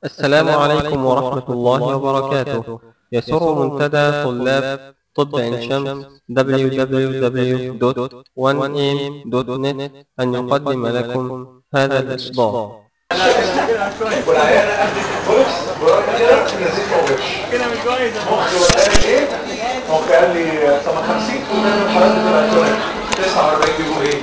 السلام عليكم ورحمة الله وبركاته يسر منتدى طلاب طب عين شمس www.1am.net أن يقدم لكم هذا الإصدار والعيال بص كده النزيف ما وقفش كده مش كويس مخي وقال لي ايه؟ مخي قال لي طب 50% من الحالات بتبقى كرونيك 49 بيبقوا ايه؟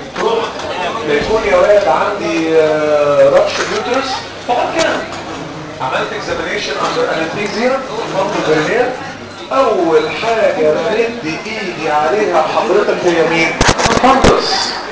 بيكون يا واد عندي رابش يوترس فقط كده عملت اكزامينيشن اندر انستيزيا برضه برينير اول حاجه بمد ايدي عليها حضرتك هي مين؟ فانتس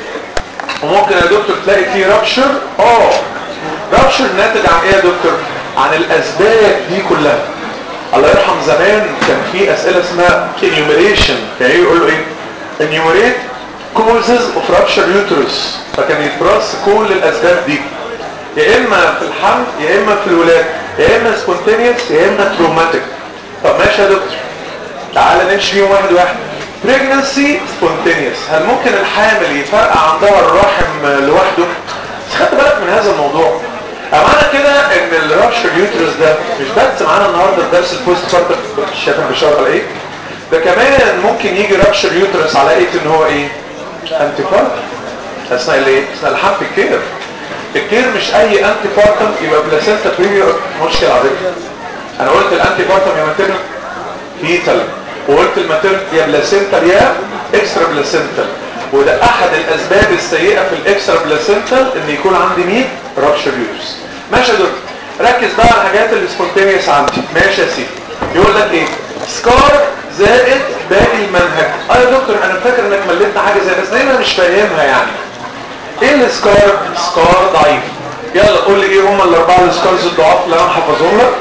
وممكن يا دكتور تلاقي فيه رابشر اه رابشر ناتج عن ايه يا دكتور عن الاسباب دي كلها الله يرحم زمان كان في اسئله اسمها enumeration يعني ايه يقول له ايه enumerate causes of rupture uterus فكان يترص كل الاسباب دي يا اما في الحمل يا اما في الولاده يا اما spontaneous يا اما traumatic طب ماشي يا دكتور تعالى نمشي فيهم واحد واحد pregnancy spontaneous هل ممكن الحامل يفرقع عندها الرحم لوحده بس خدت بالك من هذا الموضوع معنى كده ان الرابشر يوترس ده مش بس معانا النهارده في درس البوست بارتر شايف بشار على ايه ده كمان ممكن يجي رابشر يوترس على ايه ان هو ايه انتي بارتر اثناء الايه اثناء الحمل الكير الكير مش اي انتي بارتم يبقى بلاسنتا بريمير مشكله على فكره انا قلت الانتي بارتم يا ماتيرنال فيتال وقلت الماتيرنال يا بلاسنتال يا اكسترا بلاسنتال وده احد الاسباب السيئه في الاكسترا بلاسنتال ان يكون عندي مين رابشر يوترس ماشي يا دكتور ركز بقى على الحاجات اللي سبونتينيوس عندي ماشي يا سيدي يقول لك ايه سكار زائد باقي المنهج اه يا دكتور انا فاكر انك مليتنا حاجه زي بس انا مش فاهمها يعني ايه السكار سكار ضعيف يلا قول لي ايه هم الاربعه السكارز الضعاف اللي انا حافظهم لك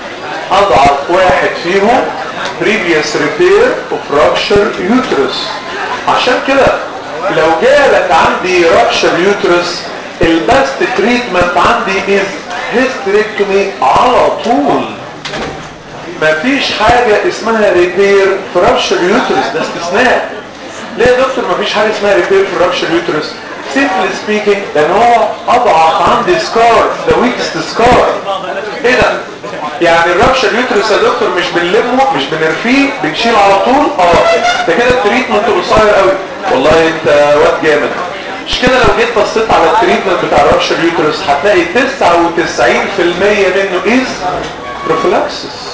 اضعف واحد فيهم previous repair of rupture uterus عشان كده لو جالك عندي rupture uterus البست تريتمنت عندي از هيستريكتومي على طول مفيش حاجة اسمها ريبير في رابشر يوترس ده استثناء ليه يا دكتور مفيش حاجة اسمها ريبير في رابشر يوترس simply speaking لان هو اضعف عندي سكار ده ويكست سكار ايه ده يعني الرابشر يوترس يا دكتور مش بنلمه مش بنرفيه بنشيل على طول اه ده كده التريتمنت قصير قوي والله انت واد جامد مش كده لو جيت بصيت على التريتمنت بتاع الرابشر يوترس هتلاقي 99% منه از بروفلاكسس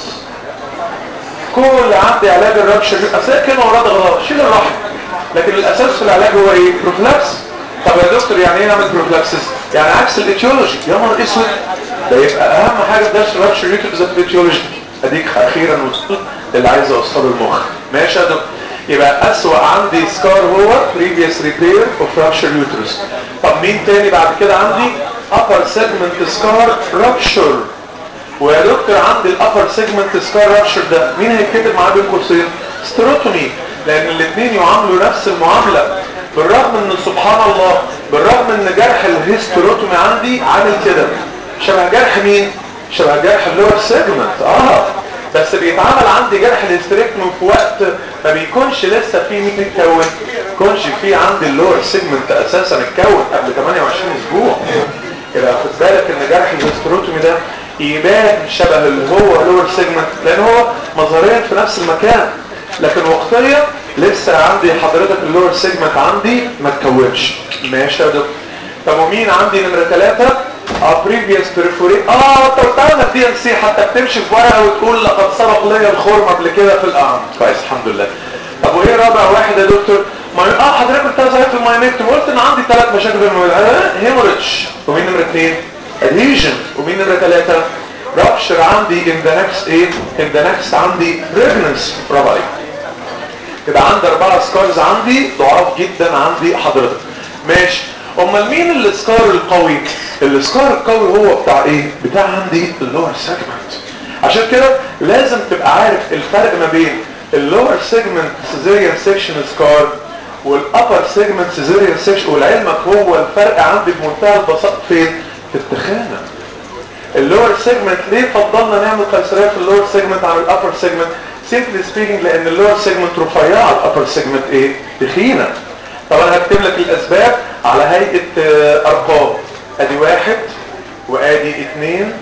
كل عندي علاج الرابشر اصل هي كلمه ورا غلط شيل الرحم لكن الاساس في العلاج هو ايه بروفلاكس طب يا دكتور يعني ايه نعمل بروفلاكسس يعني عكس الاتيولوجي يا نهار اسود ده يبقى اهم حاجه في درس الرابشر يوترس ذات الاتيولوجي اديك اخيرا وصلت اللي عايز اوصله المخ ماشي يا دكتور يبقى اسوأ عندي سكار هو previous repair of rupture uterus طب مين تاني بعد كده عندي upper segment scar rupture ويا دكتور عندي الابر سيجمنت سكار رابشر ده مين هيتكتب معاه بين قوسين ستروتومي لان الاثنين يعاملوا نفس المعامله بالرغم ان سبحان الله بالرغم ان جرح الهيستروتومي عندي عامل كده شبه جرح مين شبه جرح اللور سيجمنت اه بس بيتعمل عندي جرح الهيستريكتومي في وقت ما بيكونش لسه في مين اتكون يكونش في عندي اللور سيجمنت اساسا اتكون قبل 28 اسبوع يبقى خد بالك ان جرح الهيستروتومي ده يبان شبه اللي هو لور سيجمنت لان هو مظهريا في نفس المكان لكن وقتيا لسه عندي حضرتك اللور سيجمنت عندي ما اتكونش ماشي يا دكتور طب ومين عندي نمره ثلاثة اه بريفيوس بريفوري اه طب تعالى دي ان سي حتى بتمشي في ورقه وتقول لقد سبق لي الخرم قبل كده في الارم كويس الحمد لله طب وايه رابع واحد يا دكتور ما اه حضرتك قلت صحيح في الماينكتوم قلت ان عندي ثلاث مشاكل في الموبايل هيموريدج ومين نمره اثنين ادهيجن ومين نمره ثلاثة رابشر عندي in the next ايه in the next عندي pregnancy برافو عليك يبقى عندي اربعة سكارز عندي ضعاف جدا عندي حضرتك ماشي امال مين السكار القوي السكار القوي هو بتاع ايه بتاع عندي اللور سيجمنت عشان كده لازم تبقى عارف الفرق ما بين اللور سيجمنت سيزيريان سيكشن سكار والابر سيجمنت سيزيريان سيكشن ولعلمك هو الفرق عندي بمنتهى البساطه فين في التخانه اللور سيجمنت ليه فضلنا نعمل قيصريه في اللور سيجمنت عن الابر سيجمنت سيمبلي سبيكينج لان اللور سيجمنت رفيعه الابر سيجمنت ايه تخينه طب انا هكتب لك الاسباب على هيئه ارقام ادي واحد وادي اثنين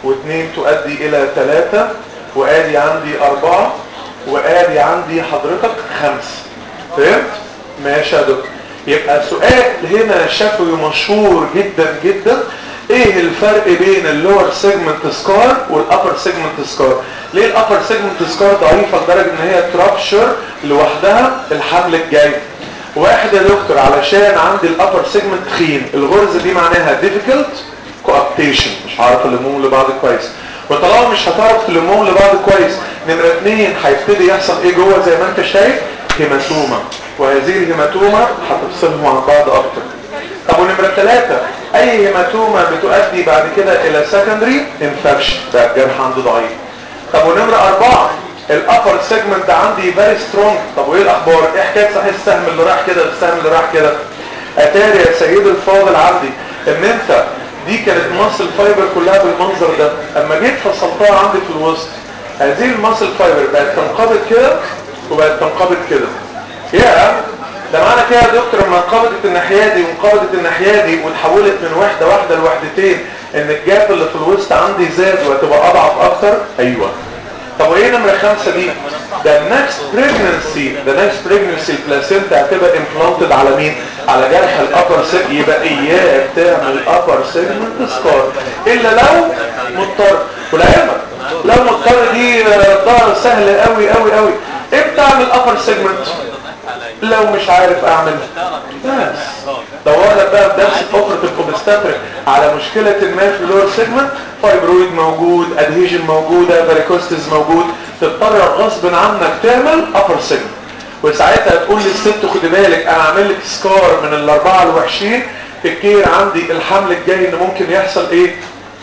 واثنين تؤدي الى ثلاثة وادي عندي اربعة وادي عندي حضرتك خمسة فهمت؟ ماشي يا دكتور يبقى سؤال هنا شفوي مشهور جدا جدا ايه الفرق بين اللور سيجمنت سكار والابر سيجمنت سكار ليه الابر سيجمنت سكار ضعيفه لدرجه ان هي ترابشر لوحدها الحمل الجاي واحد يا دكتور علشان عندي الابر سيجمنت تخين الغرزه دي معناها difficult coaptation مش هعرف المهم لبعض كويس وطالما مش هتعرف تلمهم لبعض كويس نمرة اتنين هيبتدي يحصل ايه جوه زي ما انت شايف هيماتوما وهذه الهيماتوما هتفصلهم عن بعض اكتر طب ونمرة ثلاثة اي هيماتوما بتؤدي بعد كده الى سكندري انفكشن ده الجرح عنده ضعيف طب ونمرة اربعة الابر سيجمنت عندي فيري سترونج طب وايه الاخبار ايه حكايه صحيح السهم اللي راح كده السهم اللي راح كده اتاري يا سيدي الفاضل عندي ان انت دي كانت ماسل فايبر كلها بالمنظر ده اما جيت فصلتها عندي في الوسط هذه الماسل فايبر بقت تنقبض كده وبقت تنقبض كده يا ده معنى كده يا دكتور لما انقبضت الناحيه دي وانقبضت الناحيه دي وتحولت من وحده واحده لوحدتين ان الجاب اللي في الوسط عندي زاد وهتبقى اضعف اكتر ايوه طب وايه نمره خمسة دي ده النكست بريجننسي ده نكست بريجننسي البلاسينتا هتبقى امبلانتد على مين على جرح الابر سيج يبقى اياك تعمل ابر سيجمنت سكار الا لو مضطر ولعلمك لو مضطر دي ظهر سهل قوي قوي قوي امتى اعمل ابر سيجمنت لو مش عارف اعمل بس دور لك بقى في درس اوبرتيف اوبستاتريك على مشكله ما في اللور سيجمنت فايبرويد موجود ادهيجن موجوده فاريكوستز موجود تضطر غصب عنك تعمل ابر سيجمنت وساعتها تقول للست خدي بالك انا عامل لك سكار من الاربعه الوحشين الكير عندي الحمل الجاي ان ممكن يحصل ايه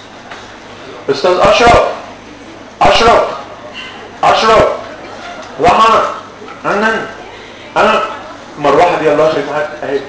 استاذ اشرف اشرف اشرف رحمه انا انا المروحه دي الله يخليك معاك اهي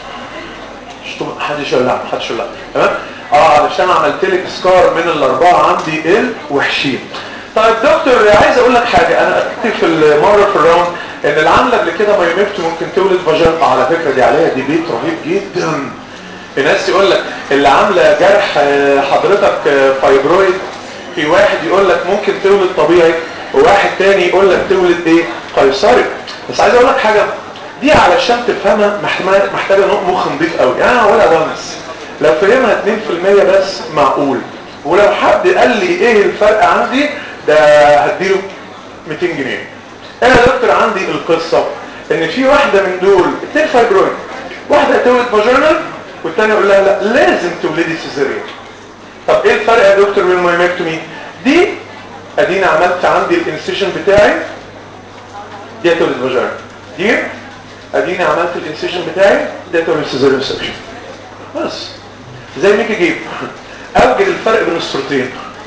شفتوا محدش يقول لا محدش يقول لا تمام اه علشان عملت لك سكار من الاربعه عندي الوحشين طيب دكتور عايز اقول لك حاجه انا قلت في المره في الراوند ان العامله قبل كده مايوميكتو ممكن تولد فاجينا على فكره دي عليها ديبيت رهيب جدا في ناس يقول لك اللي عامله جرح حضرتك فايبرويد في واحد يقول لك ممكن تولد طبيعي وواحد تاني يقول لك تولد ايه قيصري بس عايز اقول لك حاجه دي علشان تفهمها محتاجه مخ نضيف قوي يعني ولا ونس لو فهمها 2% بس معقول ولو حد قال لي ايه الفرق عندي ده هديله 200 جنيه انا يا دكتور عندي القصه ان في واحده من دول اتنين فايبرويد واحده تولد فاجينال والثانيه يقول لها لا لازم تولدي سيزاريان طب ايه الفرق يا دكتور بين المايمكتومي دي ادينا عملت عندي الانسيشن بتاعي دي تولد فاجينال دي اديني عملت الانسيشن بتاعي ده تولد سيزاريان سكشن بس زي ميكي جيب اوجد الفرق بين الصورتين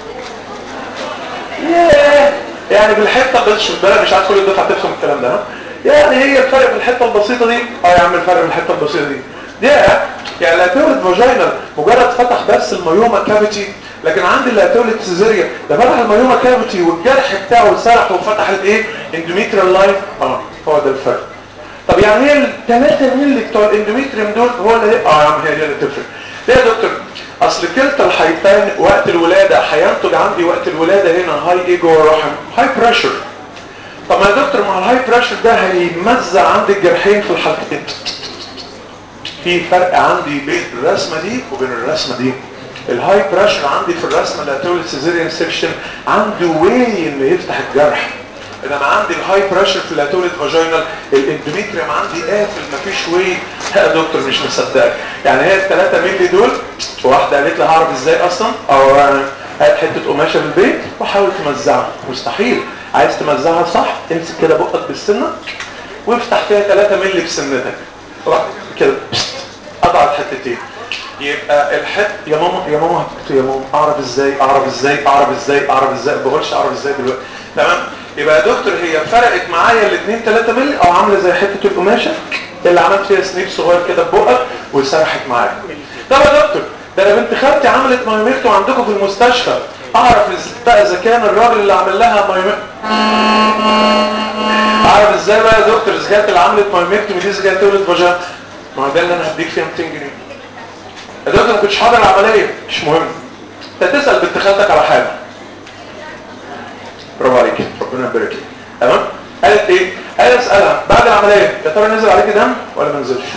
ياه يعني بالحته بس شوف بالك مش عارف كل الدفعه تفهم الكلام ده ها يعني هي الفرق في الحته البسيطه دي اه يا عم الفرق في الحته البسيطه دي دي يعني لا تولد فاجينال مجرد فتح بس الميوما كافيتي لكن عندي اللي هتولد سيزيريا ده فتح الميوما كافيتي والجرح بتاعه سرح وفتح الايه اندوميتريال لاين اه هو ده الفرق طب يعني هي الثلاثه مللي بتوع الاندوميتريوم دول هو اللي اه يا عم هي دي اللي تفرق ليه يا دكتور اصل كلتا الحيتين وقت الولاده هينتج عندي وقت الولاده هنا هاي ايه جوه الرحم هاي بريشر طب ما يا دكتور ما الهاي بريشر ده هيمزع عندي الجرحين في الحالتين في فرق عندي بين الرسمه دي وبين الرسمه دي الهاي بريشر عندي في الرسمه اللي هتولد سيزيريان سيكشن عنده واي انه يفتح الجرح انما عندي الهاي بريشر في اللي هتولد فاجينال الاندوميتريوم عندي قافل مفيش واي يا دكتور مش مصدقك يعني هي الثلاثة مللي دول واحده قالت لي هعرف ازاي اصلا او هات حته قماشه في البيت وحاول تمزعها مستحيل عايز تمزعها صح امسك كده بقك بالسنه وافتح فيها 3 مللي بسنتك روح كده قطعت حتتين يبقى الحت يا ماما يا ماما هتكتب يا ماما اعرف ازاي اعرف ازاي اعرف ازاي اعرف ازاي ما بقولش اعرف ازاي دلوقتي تمام يبقى يا دكتور هي فرقت معايا الاثنين 3 مللي او عامله زي حته القماشه اللي عملت فيها سنيب صغير كده ببقك وسرحت معاك طب يا دكتور ده انا بنت خالتي عملت مايوميكتو عندكم في المستشفى اعرف بقى اذا كان الراجل اللي عامل لها مايوميكتو اعرف ازاي بقى يا دكتور اذا كانت اللي عملت مايوميكتو دي اذا كانت تولد فاجا ما هو ده اللي انا هديك فيها 200 جنيه يا دكتور ما كنتش حاضر العمليه مش مهم انت تسال بنت خالتك على حاجه برافو عليك ربنا يبارك لك تمام قالت ايه قالت اسالها بعد العمليه يا ترى نزل عليك دم ولا ما نزلش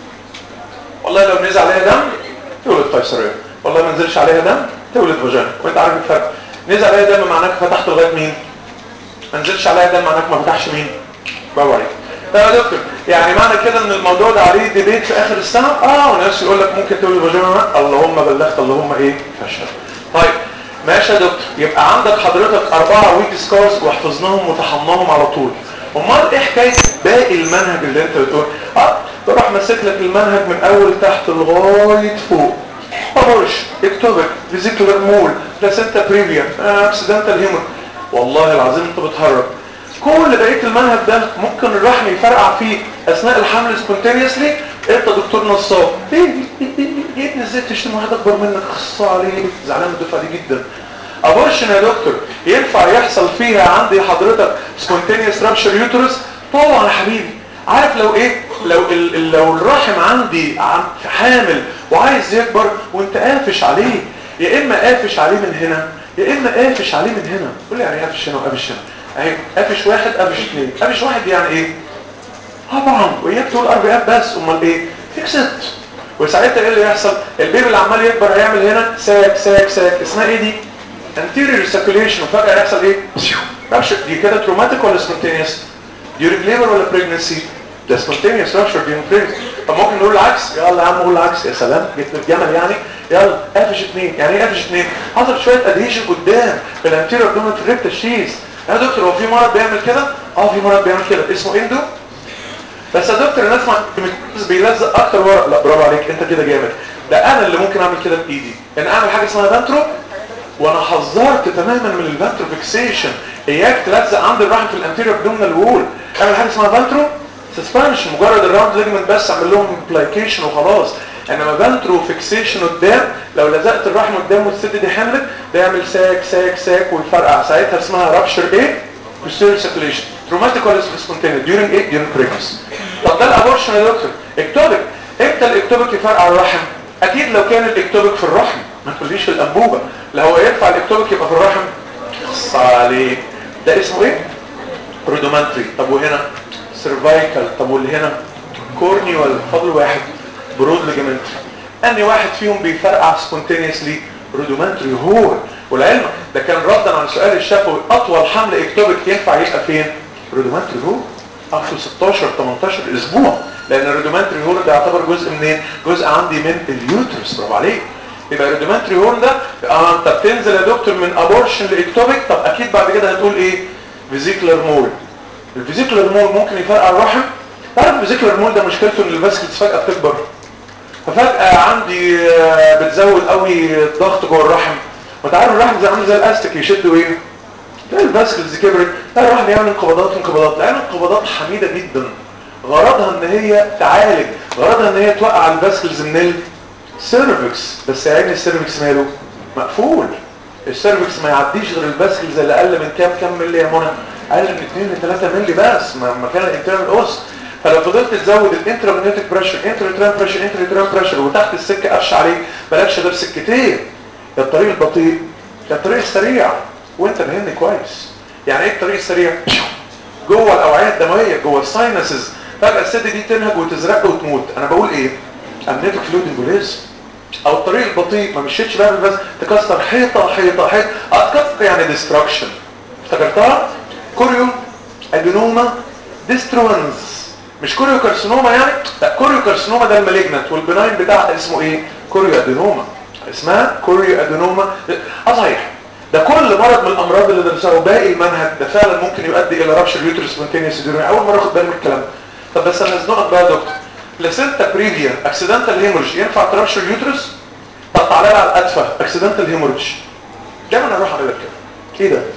والله لو نزل عليها دم تولد قيصريه والله ما نزلش عليها دم تولد فاجينا وانت عارف الفرق نزل عليها دم معناك فتحت لغايه مين ما نزلش عليها دم معناك ما فتحش مين برافو عليك طيب يا دكتور يعني معنى كده ان الموضوع ده عليه ديبيت في اخر السنه اه وناس يقول لك ممكن تولد فاجينا اللهم بلغت اللهم ايه فشل طيب ماشي يا دكتور يبقى عندك حضرتك أربعة ويك سكارز وحفظناهم وطحناهم على طول امال ايه حكايه باقي المنهج اللي انت بتقول اه تروح ماسك لك المنهج من اول تحت لغايه فوق ابرش اكتبك فيزيكولار مول بلاسنتا بريفيا اكسيدنتال هيمور والله العظيم انت بتهرج كل بقيه المنهج ده ممكن الرحم يفرقع فيه اثناء الحمل سبونتينيوسلي انت دكتور نصاب ايه يا ابني ازاي تشتم واحد اكبر منك خص عليه زعلان من الدفعه دي جدا ابورشن يا دكتور ينفع يحصل فيها عندي حضرتك سبونتينيوس رابشر يوترس طبعا يا حبيبي عارف لو ايه لو ال لو الرحم عندي عم حامل وعايز يكبر وانت قافش عليه يا اما قافش عليه من هنا يا اما قافش عليه من هنا قول لي يعني ايه قافش هنا وقافش هنا اهي قافش واحد قافش اثنين قافش واحد يعني ايه طبعا وياك تقول ار بي اف بس امال ايه فيكسد وساعتها ايه اللي يحصل البيبي اللي عمال يكبر هيعمل هنا ساك ساك ساك اسمها ايه دي anterior circulation وفجأة يحصل ايه رابشر دي كده تروماتيك ولا spontaneous during labor ولا pregnancy ده spontaneous rupture during pregnancy طب ممكن نقول العكس يلا يا عم قول العكس يا سلام جبت الجمل يعني يلا قافش اتنين يعني ايه قافش اتنين حصل شوية ادهيشن قدام في الانتيريور ابدومين في الريكتا شيز يا دكتور هو في مرض بيعمل كده اه في مرض بيعمل كده اسمه اندو بس يا دكتور الناس ما بيلزق اكتر ورق لا برافو عليك انت كده جامد ده انا اللي ممكن اعمل كده بايدي ان اعمل حاجه اسمها فانترو وانا حذرت تماما من الفانترو فيكسيشن اياك تلزق عند الرحم في الانتيريور ابدومينال وول اعمل حاجه اسمها فانترو سسبنشن مجرد الراوند ليجمنت بس اعمل لهم امبلايكيشن وخلاص انما فانترو فيكسيشن قدام لو لزقت الرحم قدام والست دي حملت ده يعمل ساك ساك ساك ويفرقع ساعتها اسمها رابشر ايه posterior circulation traumatic ولا spontaneous during ايه during pregnancy طب ده الابورشن يا دكتور اكتوبك امتى الاكتوبك يفرقع الرحم اكيد لو كان الاكتوبك في الرحم ما تقوليش في الانبوبه لو هو ينفع الاكتوبك يبقى في الرحم خص عليك ده اسمه ايه برودومانتري طب وهنا سيرفايكال طب واللي هنا كورنيوال فضل واحد برود ليجامنتري اني واحد فيهم بيفرقع سبونتينيوسلي برودومانتري هو والعلم ده كان ردا عن سؤال الشفوي اطول حمل اكتوبك ينفع يبقى فين برودومانتري هو up to 16 18 اسبوع لان الرودومانتري هورن ده يعتبر جزء منين جزء عندي من اليوترس برافو عليك يبقى الرودومانتري هورن ده اه انت بتنزل يا دكتور من ابورشن لاكتوبيك طب اكيد بعد كده هتقول ايه فيزيكلر مول الفيزيكلر مول ممكن يفرقع الرحم تعرف الفيزيكلر مول ده مشكلته ان الفاسكلز فجاه بتكبر ففجاه عندي آه، بتزود قوي الضغط جوه الرحم وتعرف الرحم زي عامل زي الاستك يشدوا ايه تلاقي الفاسكلز كبرت تلاقي الواحد يعمل انقباضات انقباضات لان انقباضات حميده جدا غرضها ان هي تعالج غرضها ان هي توقع الفاسكلز من السيرفكس بس يا عيني السيرفكس ماله مقفول السيرفكس ما يعديش غير الفاسكلز اللي اقل من كام كام ملي يا منى اقل من 2 ل 3 ملي بس ما- مكان الانترنال اوس فلو فضلت تزود الانترامنيوتيك بريشر انتريتران بريشر انتريتران بريشر وتحت السكه قفش عليه مالكش غير سكتين يا الطريق البطيء يا الطريق السريع وانت فاهمني كويس يعني ايه الطريق السريع جوه الاوعيه الدمويه جوه الساينسز فجاه الست دي تنهج وتزرق وتموت انا بقول ايه امنيتك فلويد امبوليزم او الطريق البطيء ما مشيتش بقى بس تكسر حيطه حيطه حيطه اتكسر يعني ديستراكشن افتكرتها كوريو ادينوما ديستروانز مش كوريو كارسينوما يعني لا كوريو كارسينوما ده المالجنت والبناين بتاعها اسمه ايه كوريو ادينوما اسمها كوريو ادينوما اه صحيح ده كل مرض من الامراض اللي درسوها باقي المنهج ده فعلا ممكن يؤدي الى رابشر يوترس سبونتينيوس اول مره اخد بالي من الكلام ده طب بس انا هزنقك بقى يا دكتور بلاسينتا بريفيا اكسيدنتال هيمورج ينفع ترابشر يوترس طب تعالى لي على الادفه اكسيدنتال هيمورج دايما اروح اعمل لك كده ايه ده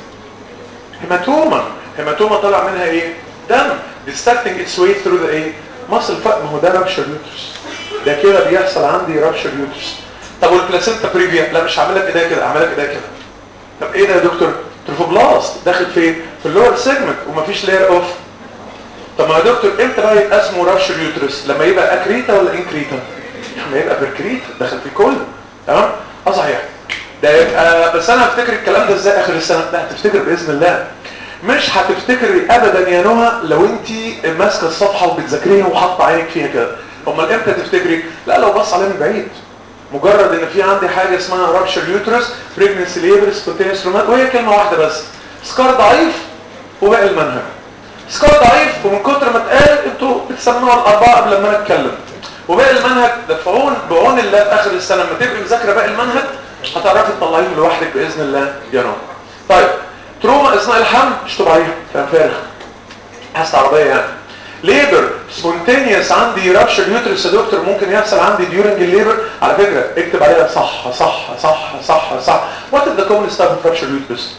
هيماتوما هيماتوما طلع منها ايه دم ديستاكتنج اتس واي ثرو ذا ايه مصل فق ما هو ده رابشر يوترس ده كده بيحصل عندي رابشر يوترس طب والبلاسينتا بريفيا لا مش هعمل لك ايديا كده هعمل لك ايديا كده طب ايه ده يا دكتور تروفوبلاست داخل فين في اللور سيجمنت ومفيش لاير اوف طب ما يا دكتور امتى بقى يبقى اسمه رابشر يوترس لما يبقى اكريتا ولا انكريتا لما يبقى بركريتا داخل في كله تمام اه صحيح ده يبقى بس انا هفتكر الكلام ده ازاي اخر السنه لا هتفتكر باذن الله مش هتفتكري ابدا يا نهى لو انت ماسكه الصفحه وبتذاكريها وحاطه عينك فيها كده امال امتى تفتكري لا لو بص عليها من بعيد مجرد ان في عندي حاجه اسمها رابشر يوترس بريجنسي ليبر سبونتينيوس رومات وهي كلمه واحده بس سكار ضعيف وباقي المنهج سكار ضعيف ومن كتر ما اتقال انتوا بتسموها الاربعه قبل ما انا اتكلم وباقي المنهج ده بعون بعون الله في اخر السنه لما تبقي مذاكره باقي المنهج هتعرفي تطلعيه لوحدك باذن الله يا نور طيب تروما اثناء الحمل اشطب عليها كلام فارغ حاسه عربيه يعني ليبر سبونتينيوس عندي رابشر يوترس يا دكتور ممكن يحصل عندي ديورنج الليبر على فكره اكتب عليها صح صح صح صح صح وات از ذا كومن ستاف اوف رابشر يوترس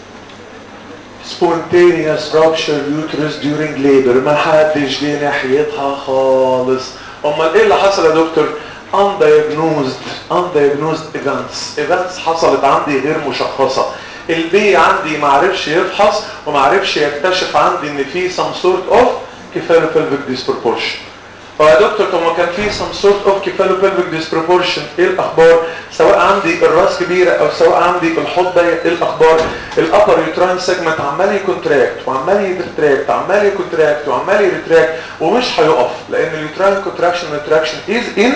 spontaneous rupture uterus during labor ما حدش جه ناحيتها خالص امال ايه اللي حصل يا دكتور undiagnosed undiagnosed events events حصلت عندي غير مشخصه البي عندي ما عرفش يفحص وما عرفش يكتشف عندي ان في some sort of cephalopelvic disproportion فيا دكتور طب ما كان في some sort of cephalopelvic disproportion ايه الاخبار سواء عندي الراس كبيره او سواء عندي الحوض ضيق ايه الاخبار الابر يوتراين سيجمنت عمال يكونتراكت وعمال يريتراكت عمال يكونتراكت وعمال يريتراكت ومش هيقف لان اليوتراين كونتراكشن ريتراكشن از ان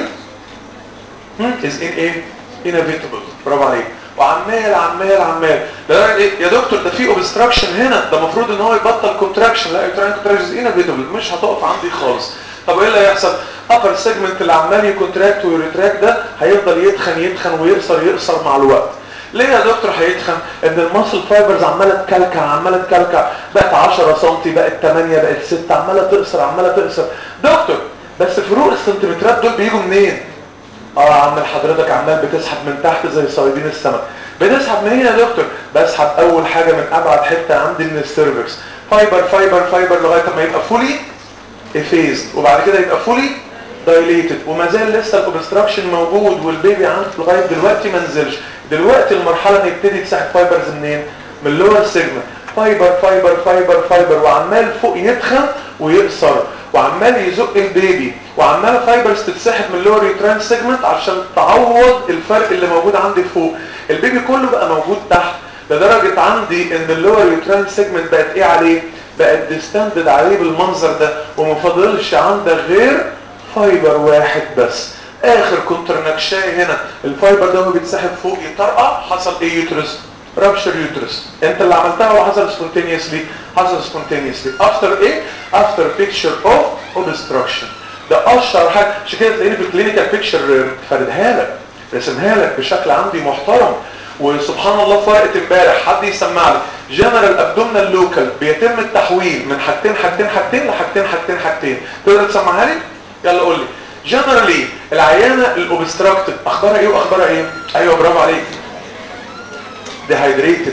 از ان ايه inevitable برافو عليك وعمال عمال عمال ده ايه يا دكتور ده في اوبستراكشن هنا ده المفروض ان هو يبطل كونتراكشن لا يوتراين كونتراكشن از inevitable مش هتقف عندي خالص طب ايه اللي هيحصل ابر سيجمنت اللي عمال يكونتراكت ويريتراكت ده هيفضل يتخن يتخن ويقصر يقصر مع الوقت ليه يا دكتور هيتخن ان الماسل فايبرز عماله تكلكع عماله تكلكع بقت 10 سم بقت 8 بقت 6 عماله تقصر عماله تقصر دكتور بس فروق السنتيمترات دول بيجوا منين اه عمال حضرتك عمال بتسحب من تحت زي صيادين السمك بتسحب منين يا دكتور بسحب اول حاجه من ابعد حته عندي من السيرفكس فايبر فايبر فايبر لغايه ما يبقى فولي افيزد وبعد كده يبقى فولي دايليتد وما زال لسه الاوبستراكشن موجود والبيبي عندك لغايه دلوقتي ما نزلش دلوقتي المرحله نبتدي تسحب فايبرز منين من اللور سيجمنت فايبر فايبر فايبر فايبر وعمال فوق يتخن ويقصر وعمال يزق البيبي وعمال فايبرز تتسحب من اللور يوتران سيجمنت عشان تعوض الفرق اللي موجود عندي فوق البيبي كله بقى موجود تحت لدرجه عندي ان اللور يوتران سيجمنت بقت ايه عليه بقت ديستندد عليه بالمنظر ده وما فاضلش عندك غير فايبر واحد بس اخر كونترنكشاي هنا الفايبر ده هو بيتسحب فوق يطرقع حصل ايه يوترس رابشر يوترس انت اللي عملتها ولا حصل سبونتينيوسلي حصل سبونتينيوسلي افتر ايه افتر بيكتشر اوف اوبستراكشن ده اشهر حاجه عشان كده تلاقيني في الكلينيكال بيكتشر فردها لك رسمها لك بشكل عندي محترم وسبحان الله فرقت امبارح حد يسمع لي جنرال ابدومينال لوكال بيتم التحويل من حاجتين حاجتين حاجتين لحاجتين حاجتين حاجتين تقدر تسمعها لي يلا قول لي جنرالي العيانه الاوبستراكتد اخبارها ايه واخبارها ايه ايوه برافو عليك ديهايدريتد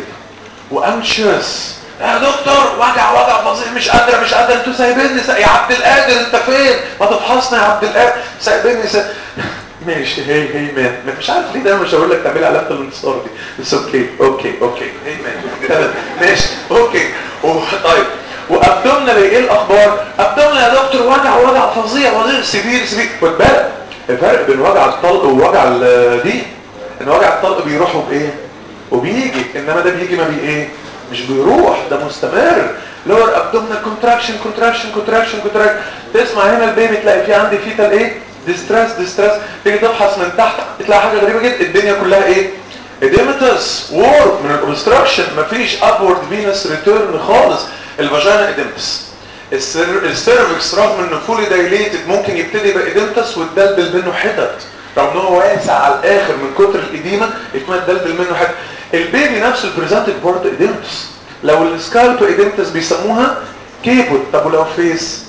وانشس يا دكتور وجع وجع فظيع مش قادره مش قادره انتوا سايبيني سا... يا عبد القادر انت فين ما تفحصنا يا عبد القادر سايبيني سا... ماشي هي هي مان مش عارف ليه ده مش هقول لك تعملي علامه الانتصار دي بس اوكي اوكي اوكي هي مان تمام ماشي اوكي طيب وابدومنال ايه الاخبار ابدومنال يا دكتور وجع وجع فظيع وجع سبير سبير خد بالك الفرق بين وجع الطلق ووجع دي ان وجع الطلق بيروح بايه وبيجي انما ده بيجي ما بي ايه مش بيروح ده مستمر لور ابدومنال كونتراكشن كونتراكشن كونتراكشن كونتراكشن تسمع هنا البيبي تلاقي في عندي فيتال ايه ديستريس ديستريس تيجي تفحص من تحت تلاقي حاجه غريبه جدا الدنيا كلها ايه اديمتس وور من الاوبستراكشن مفيش ابورد فينس ريتيرن خالص الفاجينا اديمتس السيرفكس رغم انه فولي دايليتد ممكن يبتدي يبقى اديمتس وتدلدل منه حتت رغم ان هو واسع على الاخر من كتر الاديمه يكون تدلدل منه حتت البيبي نفسه البريزنتد برضه اديمتس لو السكالتو اديمتس بيسموها كيبوت طب ولو فيس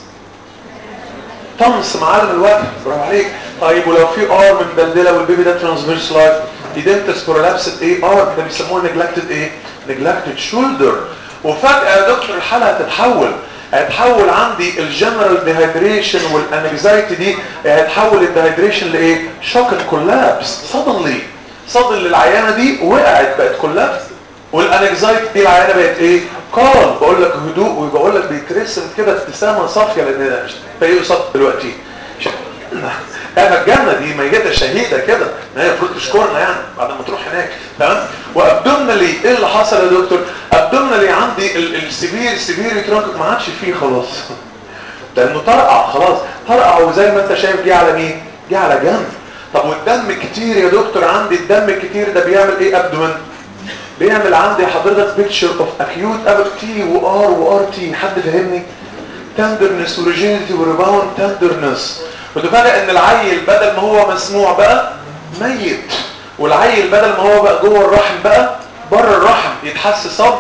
طمس معلم الوجه برافو عليك طيب ولو في ار مدلدله والبيبي ده ترانسفيرس لايف ايدنتس برولابسد ايه ار ده بيسموها نجلكتد ايه نجلكتد شولدر وفجاه يا دكتور الحاله هتتحول هيتحول عندي الجنرال ديهايدريشن والانكزايتي دي هيتحول الديهايدريشن لايه شوك كولابس صدنلي صدن للعيانه دي وقعت بقت كولابس والانكزايتي دي العيانه بقت ايه قال بقول لك هدوء وبقول لك بيترسم كده ابتسامه صافيه لان ده فايه قصاد دلوقتي انا الجنه دي ميته شهيده كده ما هي المفروض تشكرنا يعني بعد ما تروح هناك تمام وابدومنالي ايه اللي حصل يا دكتور ابدومنالي عندي السبير السبير يتركك ما عادش فيه خلاص لانه طرقع خلاص طرقع وزي ما انت شايف جه على مين جه على جنب طب والدم كتير يا دكتور عندي الدم الكتير ده بيعمل ايه ابدومن بيعمل عندي حضرتك بيكتشر اوف اكيوت ابد تي وار وار تي حد فاهمني تندرنس وريجينيتي وريباوند تندرنس وتفاجئ ان العيل بدل ما هو مسموع بقى ميت والعيل بدل ما هو بقى جوه الرحم بقى بره الرحم يتحس صب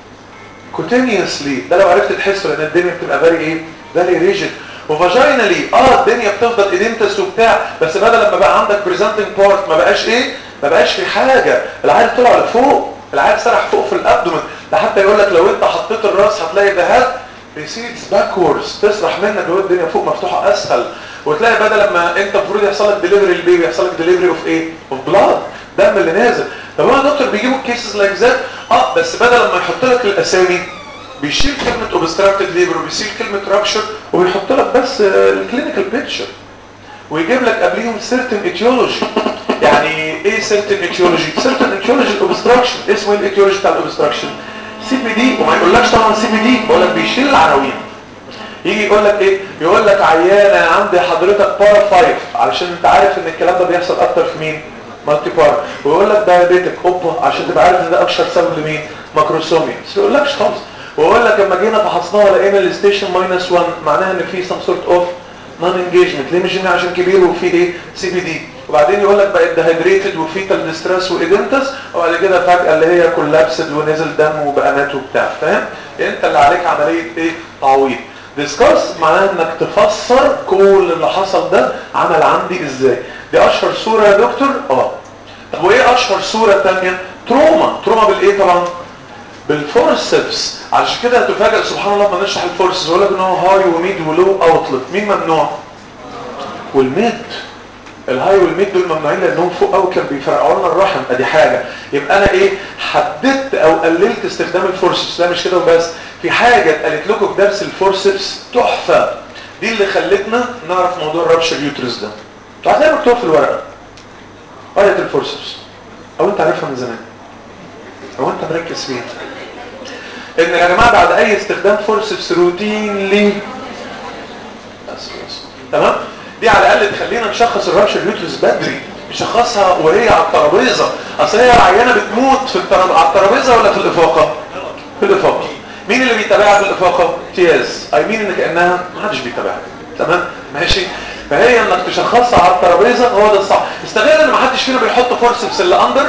كوتينيوسلي ده لو عرفت تحسه لان الدنيا بتبقى فيري ايه فيري ريجيد وفاجينالي اه الدنيا بتفضل اديمتس وبتاع بس بدل لما بقى عندك بريزنتنج بارت ما بقاش ايه ما بقاش في حاجه العيل طلع لفوق العيل سرح فوق في الابدومن ده حتى يقول لك لو انت حطيت الراس هتلاقي ده هاد ريسيدز باكوردز تسرح منك لو الدنيا فوق مفتوحه اسهل وتلاقي بدل لما انت المفروض يحصل لك ديليفري البيبي يحصل لك ديليفري اوف ايه اوف بلاد دم اللي نازل طب هو الدكتور بيجيبوا كيسز لايك ذات اه بس بدل لما يحط لك الاسامي بيشيل كلمه اوبستراكتد ليبر وبيشيل كلمه رابشر وبيحط لك بس الكلينيكال بيكتشر ويجيب لك قبليهم سيرتن ايتيولوجي يعني ايه سيرتن ايتيولوجي سيرتن ايتيولوجي الاوبستراكشن اسمه ايه الايتيولوجي بتاع الاوبستراكشن سي بي دي وما يقولكش طبعا سي بي دي بقول لك بيشيل العناوين يجي يقول لك ايه يقول لك عيانه عندي حضرتك بارا 5 علشان انت عارف ان الكلام ده بيحصل اكتر في مين مالتي بار ويقول لك دايابيتك اوبا عشان تبقى عارف ان ده اشهر سبب لمين ماكروسوميا بس ما يقولكش خالص ويقول لك لما جينا فحصناها لقينا الستيشن ماينس 1 معناها ان في سم سورت اوف نون انجيجمنت ليه مش عشان كبير وفي ايه سي بي دي وبعدين يقول لك بقت ديهايدريتد وفيتال ديستريس وايدنتس وبعد كده فجاه اللي هي كولابسد ونزل دم وبقى وبتاع فاهم انت اللي عليك عمليه ايه تعويض ديسكاس معناها انك تفسر كل اللي حصل ده عمل عندي ازاي دي اشهر صوره يا دكتور اه طب وايه اشهر صوره ثانيه تروما تروما بالايه طبعا بالفورسبس عشان كده هتفاجئ سبحان الله لما نشرح الفورسبس يقول لك ان هو هاي وميد ولو اوتلت مين ممنوع والميد الهاي والميد دول ممنوعين لانهم فوق قوي كانوا بيفرقعوا لنا الرحم ادي حاجه يبقى انا ايه حددت او قللت استخدام الفورسبس لا مش كده وبس في حاجه اتقالت لكم في درس الفورسبس تحفه دي اللي خلتنا نعرف موضوع الرابشر يوترس ده انتوا عايزين مكتوب في الورقه قريه الفورسبس او انت عارفها من زمان او انت مركز فيها ان يا جماعه بعد اي استخدام فورسبس روتينلي تمام دي على الاقل تخلينا نشخص الرابشر يوترس بدري نشخصها وهي على الترابيزه اصل هي العيانه بتموت في التراب... على الترابيزه ولا في الافاقه في الافاقه مين اللي بيتابعها في الافاقه تياز اي مين ان كانها ما حدش بيتابعها تمام ماشي فهي انك تشخصها على الترابيزه هو ده الصح استغل ان ما حدش فينا بيحط فورسبس اللي اندر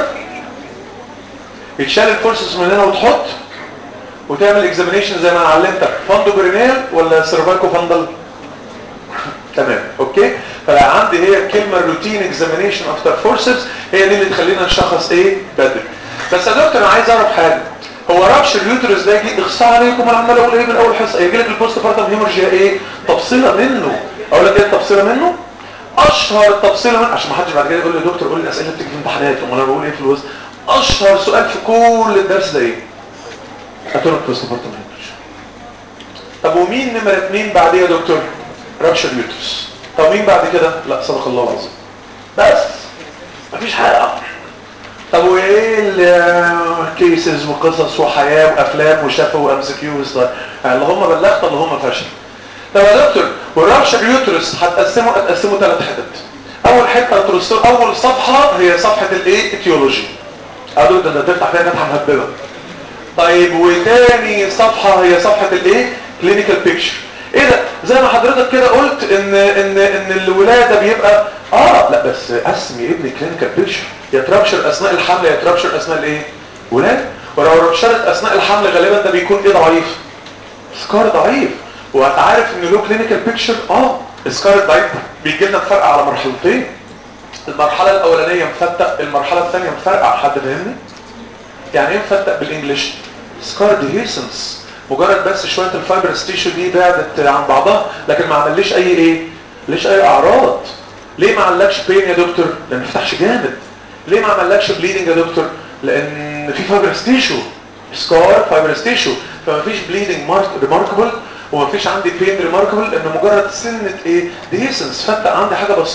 يتشال الفورسبس من هنا وتحط وتعمل اكزامينيشن زي ما انا علمتك فاندو برينيال ولا سيرفايكو فاندل تمام اوكي فعندي هي كلمه روتين اكزامينيشن افتر فورسبس هي دي اللي تخلينا نشخص ايه بدري بس يا دكتور انا عايز اعرف حاجه هو رابشر اليوترس ده يجي اخصاء عليكم انا عمال اقول ايه من اول حصه يجي لك البوست بارتم هيمورجيا ايه تفصيله منه اقول لك ايه التفصيله منه اشهر تفصيله منه عشان ما حدش بعد كده يقول لي يا دكتور قول لي الاسئله اللي بتيجي في امتحانات امال انا بقول ايه في الوسط اشهر سؤال في كل الدرس ده ايه اتونيك بوست بارتم هيمورجيا طب ومين نمره اثنين بعديه يا دكتور رابشر يوترس طب مين بعد كده لا صدق الله العظيم بس مفيش حاجه طب وايه الكيسز وقصص وحياه وافلام وشفا وام سي كيو اللهم بلغت اللهم فشل طب يا دكتور والرابشر يوترس هتقسمه هتقسمه ثلاث حتت اول حته هترسل اول صفحه هي صفحه الايه ايتيولوجي ادول ده تفتح فيها فتحه مهببه طيب وتاني صفحه هي صفحه الايه كلينيكال بيكتشر ايه ده زي ما حضرتك كده قلت ان ان ان الولاده بيبقى اه لا بس قسم يا ابني كلينيكال بيكتشر يا ترابشر اثناء الحمل يا ترابشر اثناء الايه ولاده ولو رابشرت اثناء الحمل غالبا ده بيكون ايه ضعيف سكار ضعيف وهتعرف ان له كلينيكال بيكتشر اه السكار الضعيف بيجي لنا فرق على مرحلتين المرحله الاولانيه مفتق المرحله الثانيه مفرقع حد فاهمني يعني ايه مفتق بالانجلش سكار ديهيسنس مجرد بس شويه الفايبرس تيشو دي بعدت عن بعضها لكن ما عمليش اي ايه ليش اي اعراض ليه ما عملكش بين يا دكتور لان ما فتحش جامد ليه ما عملكش بليدنج يا دكتور لان في فايبرس تيشو سكار فايبرس تيشو فما فيش بليدنج ريماركبل وما فيش عندي بين ريماركبل لان مجرد سنه ايه ديسنس فتح عندي حاجه بسيطه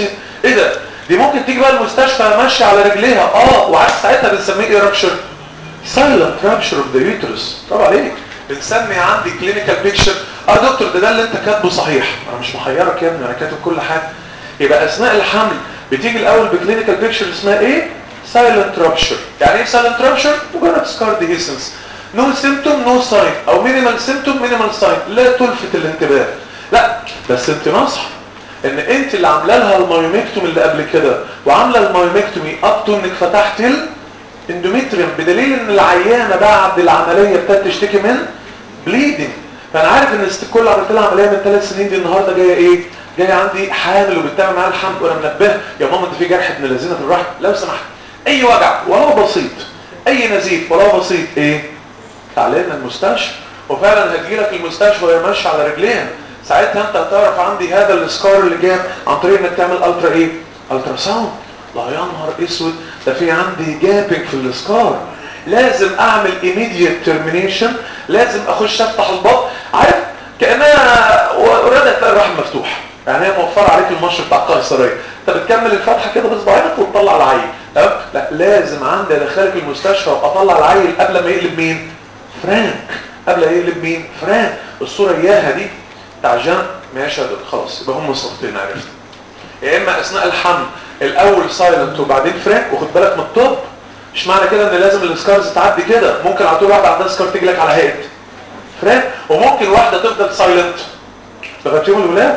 ايه ده دي ممكن تيجي بقى المستشفى ماشيه على رجليها اه وعارف ساعتها بنسميه ايه رابشر سايلنت رابشر اوف ذا يوترس طب عليك بنسمي عندي كلينيكال بيكتشر اه دكتور ده ده اللي انت كاتبه صحيح انا مش محيرك يا ابني انا كاتب كل حاجه يبقى اثناء الحمل بتيجي الاول بكلينيكال بيكتشر اسمها ايه سايلنت رابشر يعني ايه سايلنت رابشر مجرد سكار ديهيسنس نو سيمتوم نو ساين او مينيمال سيمتوم مينيمال ساين لا تلفت الانتباه لا بس انت نصح ان انت اللي عامله لها المايوميكتومي اللي قبل كده وعامله المايوميكتومي اب تو انك فتحت الاندوميتريوم بدليل ان العيانه بعد العمليه ابتدت تشتكي من بليدنج فانا عارف ان الست كل عملت لها عمليه من ثلاث سنين دي النهارده جايه ايه جايه عندي حامل وبتعمل معاها الحمل وانا منبهها يا ماما انت في جرح ابن لذينه في الرحم لو سمحت اي وجع ولو بسيط اي نزيف ولو بسيط ايه تعالى لنا المستشفى وفعلا هتجي لك المستشفى وهي ماشيه على رجليها ساعتها انت هتعرف عندي هذا السكار اللي جاب عن طريق انك تعمل الترا ايه الترا ساوند لا يا نهار اسود ده في عندي جابنج في السكار لازم اعمل immediate termination لازم اخش افتح البطن عارف كانها اوريدي هتلاقي الرحم مفتوح يعني هي موفره عليك المش بتاع القيصريه انت بتكمل الفتحه كده بصباعينك وتطلع العيل تمام لا لازم عندي ادخلك المستشفى واطلع العيل قبل ما يقلب مين فرانك قبل ما يقلب مين فرانك الصوره اياها دي بتاع جان ماشي يا دكتور خلاص يبقى هم صورتين عرفت يا اما اثناء الحمل الاول سايلنت وبعدين فرانك وخد بالك من الطب مش معنى كده ان لازم السكارز تعدي كده ممكن على طول واحده عندها سكار تيجي لك على هيئه فرانك وممكن واحده تفضل سايلنت لغايه يوم الولاده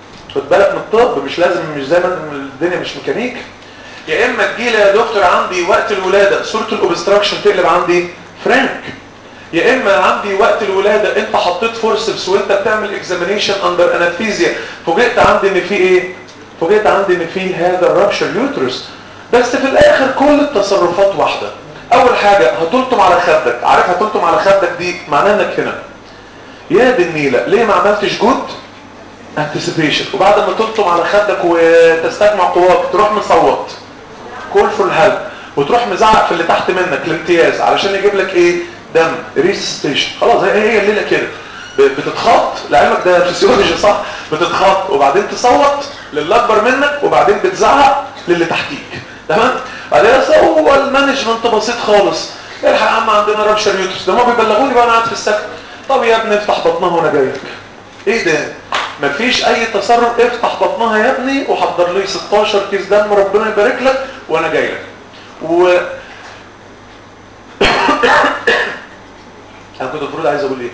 خد بالك من الطب مش لازم مش زي ما الدنيا مش ميكانيك يا اما تجيلي يا دكتور عندي وقت الولاده صوره الاوبستراكشن تقلب عندي فرانك يا اما عندي وقت الولاده انت حطيت فورسبس وانت بتعمل اكزامينيشن اندر انستيزيا فوجئت عندي ان في ايه فوجئت عندي ان في هذا الرابشر يوترس بس في الاخر كل التصرفات واحده اول حاجه هتلطم على خدك عارف هتلطم على خدك دي معناه انك هنا يا دي النيله ليه ما عملتش جود انتسيبيشن وبعد ما تلطم على خدك وتستجمع قواك تروح مصوت كول فور هيلب وتروح مزعق في اللي تحت منك الامتياز علشان يجيب لك ايه دم ريسستيشن خلاص هي هي الليله كده بتتخط لعلمك ده فيسيولوجي صح بتتخط وبعدين تصوت للي اكبر منك وبعدين بتزعق للي تحتيك تمام بعدين هو المانجمنت بسيط خالص الحق يا عم عندنا رابشر يوترس ده ما بيبلغوني بقى انا قاعد في السكن طب يا ابني افتح بطنها وانا جاي لك ايه ده مفيش اي تصرف افتح بطنها يا ابني وحضر لي 16 كيس دم ربنا يبارك لك وانا جاي لك و انا كنت المفروض عايز اقول ايه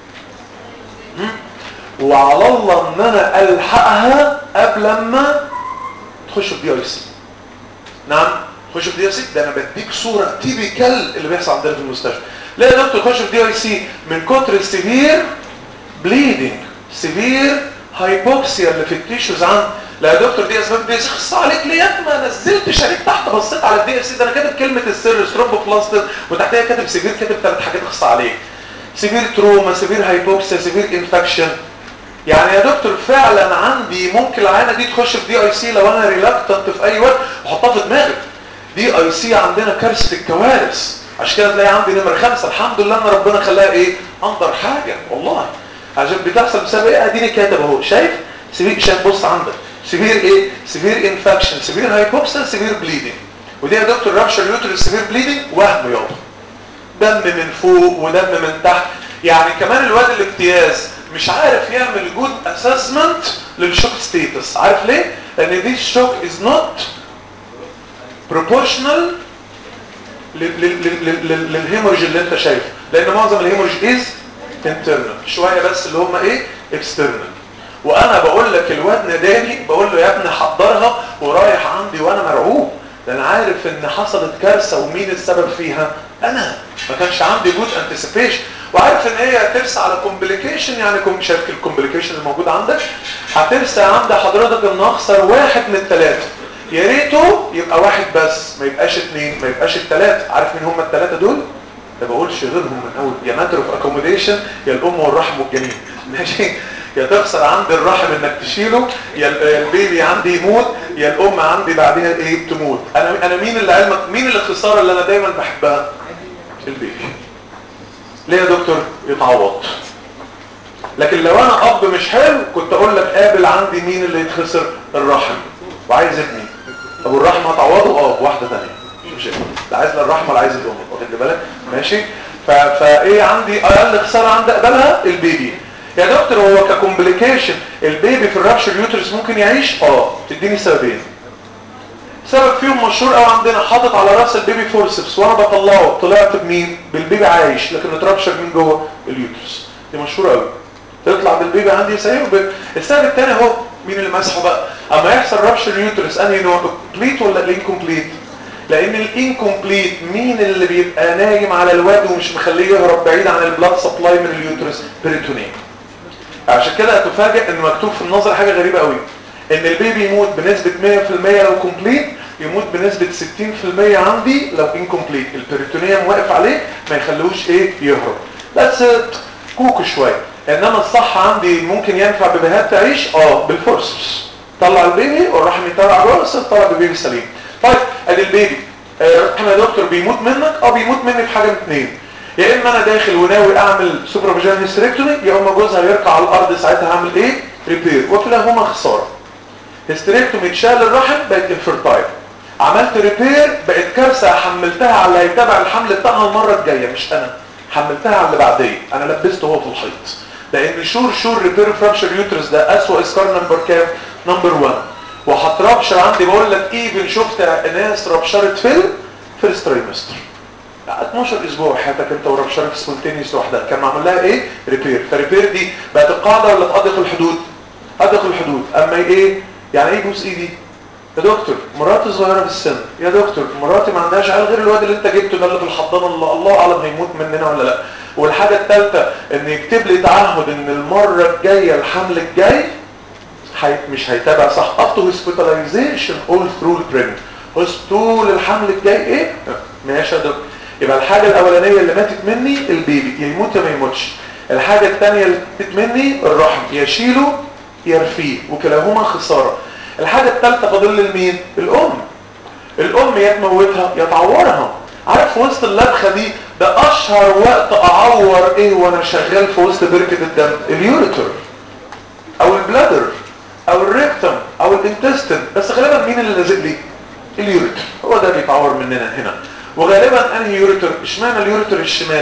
وعلى الله ان انا الحقها قبل ما تخش في دي اي سي نعم تخش في دي اي سي ده انا بديك صوره تيبيكال اللي بيحصل عندنا في المستشفى لا يا دكتور تخش في دي اي سي من كتر السيفير بليدنج سيفير هايبوكسيا اللي في التيشوز عندي لا يا دكتور دي اسباب دي خص عليك ليه يا ما نزلتش عليك تحت بصيت على الدي اف سي ده انا كاتب كلمه السر سترومبوبلاستر وتحتها كاتب سيفير كاتب ثلاث حاجات خص عليك سيفير تروما سيفير هايبوكسيا سيفير انفكشن يعني يا دكتور فعلا عندي ممكن العينه دي تخش في دي اي سي لو انا ريلاكتنت في اي وقت واحطها في دماغي دي اي سي عندنا كارثه الكوارث عشان كده تلاقي عندي نمره خمسة الحمد لله ان ربنا خلاها ايه انظر حاجه والله عشان بتحصل بسبب ايه اديني كاتب اهو شايف سيفير شايف بص عندك سيفير ايه سيفير انفكشن سيفير هايبوكسيا سيفير بليدنج ودي يا دكتور رابشر يوترس سيفير بليدنج وهم يابا دم من فوق ودم من تحت يعني كمان الواد الامتياز مش عارف يعمل جود اسسمنت للشوك ستيتس عارف ليه لان دي الشوك از نوت بروبورشنال للهيموريج اللي انت شايفه لان معظم الهيموريج از internal شويه بس اللي هم ايه external وانا بقول لك الواد ناداني بقول له يا ابني حضرها ورايح عندي وانا مرعوب لان عارف ان حصلت كارثه ومين السبب فيها انا ما كانش عندي جود انتسيبيشن وعارف ان هي هترسى على كومبليكيشن يعني كم شارك الكومبليكيشن الموجود عندك هترسى عند حضرتك ان اخسر واحد من الثلاثه يا ريته يبقى واحد بس ما يبقاش اثنين ما يبقاش الثلاثه عارف مين هم الثلاثه دول ما بقولش غيرهم من اول يا ماتر اوف اكوموديشن يا الام والرحم والجنين ماشي يا تخسر عند الرحم انك تشيله يا البيبي عندي يموت يا الام عندي بعدها ايه تموت انا انا مين اللي علمك مين الخساره اللي انا دايما بحبها البيبي ليه يا دكتور يتعوض لكن لو انا اب مش حلو كنت اقول لك قابل عندي مين اللي يتخسر الرحم وعايز ابني طب والرحمه هتعوضه اه بواحده ثانيه مش لا عايز لا الرحمه ولا عايز الام واخد بالك ماشي ف... فايه عندي اقل خساره عندي اقبلها البيبي يا دكتور هو ككومبليكيشن البيبي في الرابشر يوترس ممكن يعيش اه تديني سببين سبب فيهم مشهور قوي عندنا حاطط على راس البيبي فورسبس وانا بطلعه طلعت بمين بالبيبي عايش لكن اتربشر من جوه اليوترس دي مشهوره قوي تطلع بالبيبي عندي سليم وب... السبب الثاني اهو مين اللي مسحه بقى اما يحصل رابشر يوترس انهي نوع كومبليت ولا الانكومبليت لان الانكومبليت مين اللي بيبقى نايم على الواد ومش مخليه يهرب بعيد عن البلاد سبلاي من اليوترس بريتونيم عشان كده هتفاجئ ان مكتوب في النظر حاجه غريبه قوي ان البيبي يموت بنسبه 100% لو كومبليت يموت بنسبه 60% عندي لو انكومبليت البريتونيوم واقف عليه ما يخلوش ايه يهرب بس كوكو شويه انما الصح عندي ممكن ينفع بيبيهات تعيش اه بالفورسس طلع البيبي والرحم يتابع جوه بس طلع بيبي سليم طيب ادي البيبي الرحم يا دكتور بيموت منك اه بيموت مني بحاجه من اثنين يا اما انا داخل وناوي اعمل سوبرفيجن هيستريكتومي يا اما جوزها يركع على الارض ساعتها هعمل ايه ريبير وكلاهما خساره هيستريكتومي اتشال الرحم بقت انفيرتايل عملت ريبير بقت كارثه حملتها على اللي هيتابع الحمل بتاعها المره الجايه مش انا حملتها على اللي بعديه انا لبسته هو في الحيط لان شور شور ريبير فرابشر يوترس ده اسوأ اسكار نمبر كام نمبر 1 وهترابشر عندي بقول لك ايفن شفت ناس رابشرت في فيرست ترايمستر 12 اسبوع حياتك انت ورابشرت سبونتينيوس لوحدها كان معمول لها ايه ريبير فريبير دي بقت القاعده ولا في اضيق الحدود اضيق الحدود اما ايه يعني ايه جوز ايدي يا دكتور مراتي صغيره في السن يا دكتور مراتي ما عندهاش عيال غير الواد اللي انت جبته ده اللي في الحضانه اللي الله اعلم هيموت مننا ولا لا والحاجه الثالثه ان يكتب لي تعهد ان المره الجايه الحمل الجاي حي... مش هيتابع صح up to hospitalization all through البريجننت طول الحمل الجاي ايه ماشي يا دكتور يبقى الحاجه الاولانيه اللي ماتت مني البيبي يا يموت يا ما يموتش الحاجه الثانيه اللي ماتت مني الرحم يشيله يرفيه وكلاهما خساره الحاجة الثالثة فاضل لي المين الام الام يا تموتها يا تعورها عارف في وسط اللبخة دي ده اشهر وقت اعور ايه وانا شغال في وسط بركة الدم اليوريتر او البلادر او الريكتم او الانتستين بس غالبا مين اللي لازق لي اليوريتر هو ده بيتعور مننا هنا وغالبا انهي يوريتر اشمعنى اليوريتر الشمال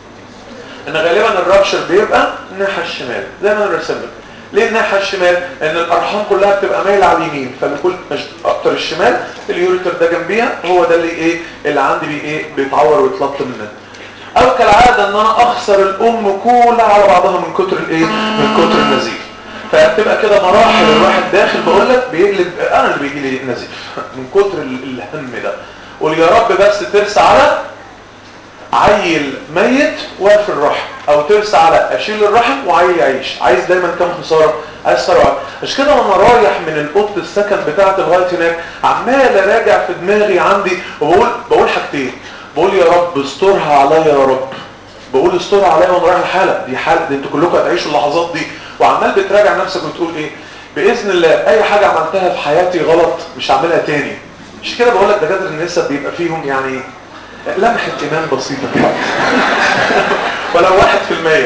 ان غالبا الرابشر بيبقى الناحية الشمال زي ما انا رسم لك ليه الناحية الشمال؟ لأن الأرحام كلها بتبقى مايلة على اليمين فبيكون أكتر الشمال اليوريتر ده جنبيها هو ده اللي إيه اللي عندي بي إيه بيتعور ويتلط منه أو كالعادة إن أنا أخسر الأم كلها على بعضها من كتر الإيه؟ من كتر النزيف فبتبقى كده مراحل الواحد داخل بقول لك بيقلب أنا اللي بيجي لي نزيف من كتر الهم ده قول يا رب بس ترسى على عيل ميت واقف الرحم او ترسى على اشيل الرحم وعيل يعيش عايز دايما كام خساره عايز ثروه مش كده وانا رايح من الاوضه السكن بتاعه لغايه هناك عمال اراجع في دماغي عندي وبقول بقول حاجتين بقول يا رب استرها عليا يا رب بقول استرها عليا وانا رايح الحاله دي حاله دي انتوا كلكم هتعيشوا اللحظات دي وعمال بتراجع نفسك وتقول ايه باذن الله اي حاجه عملتها في حياتي غلط مش هعملها تاني مش كده بقول لك دكاتره النساء بيبقى فيهم يعني لمحة إيمان بسيطة كده ولو واحد في المية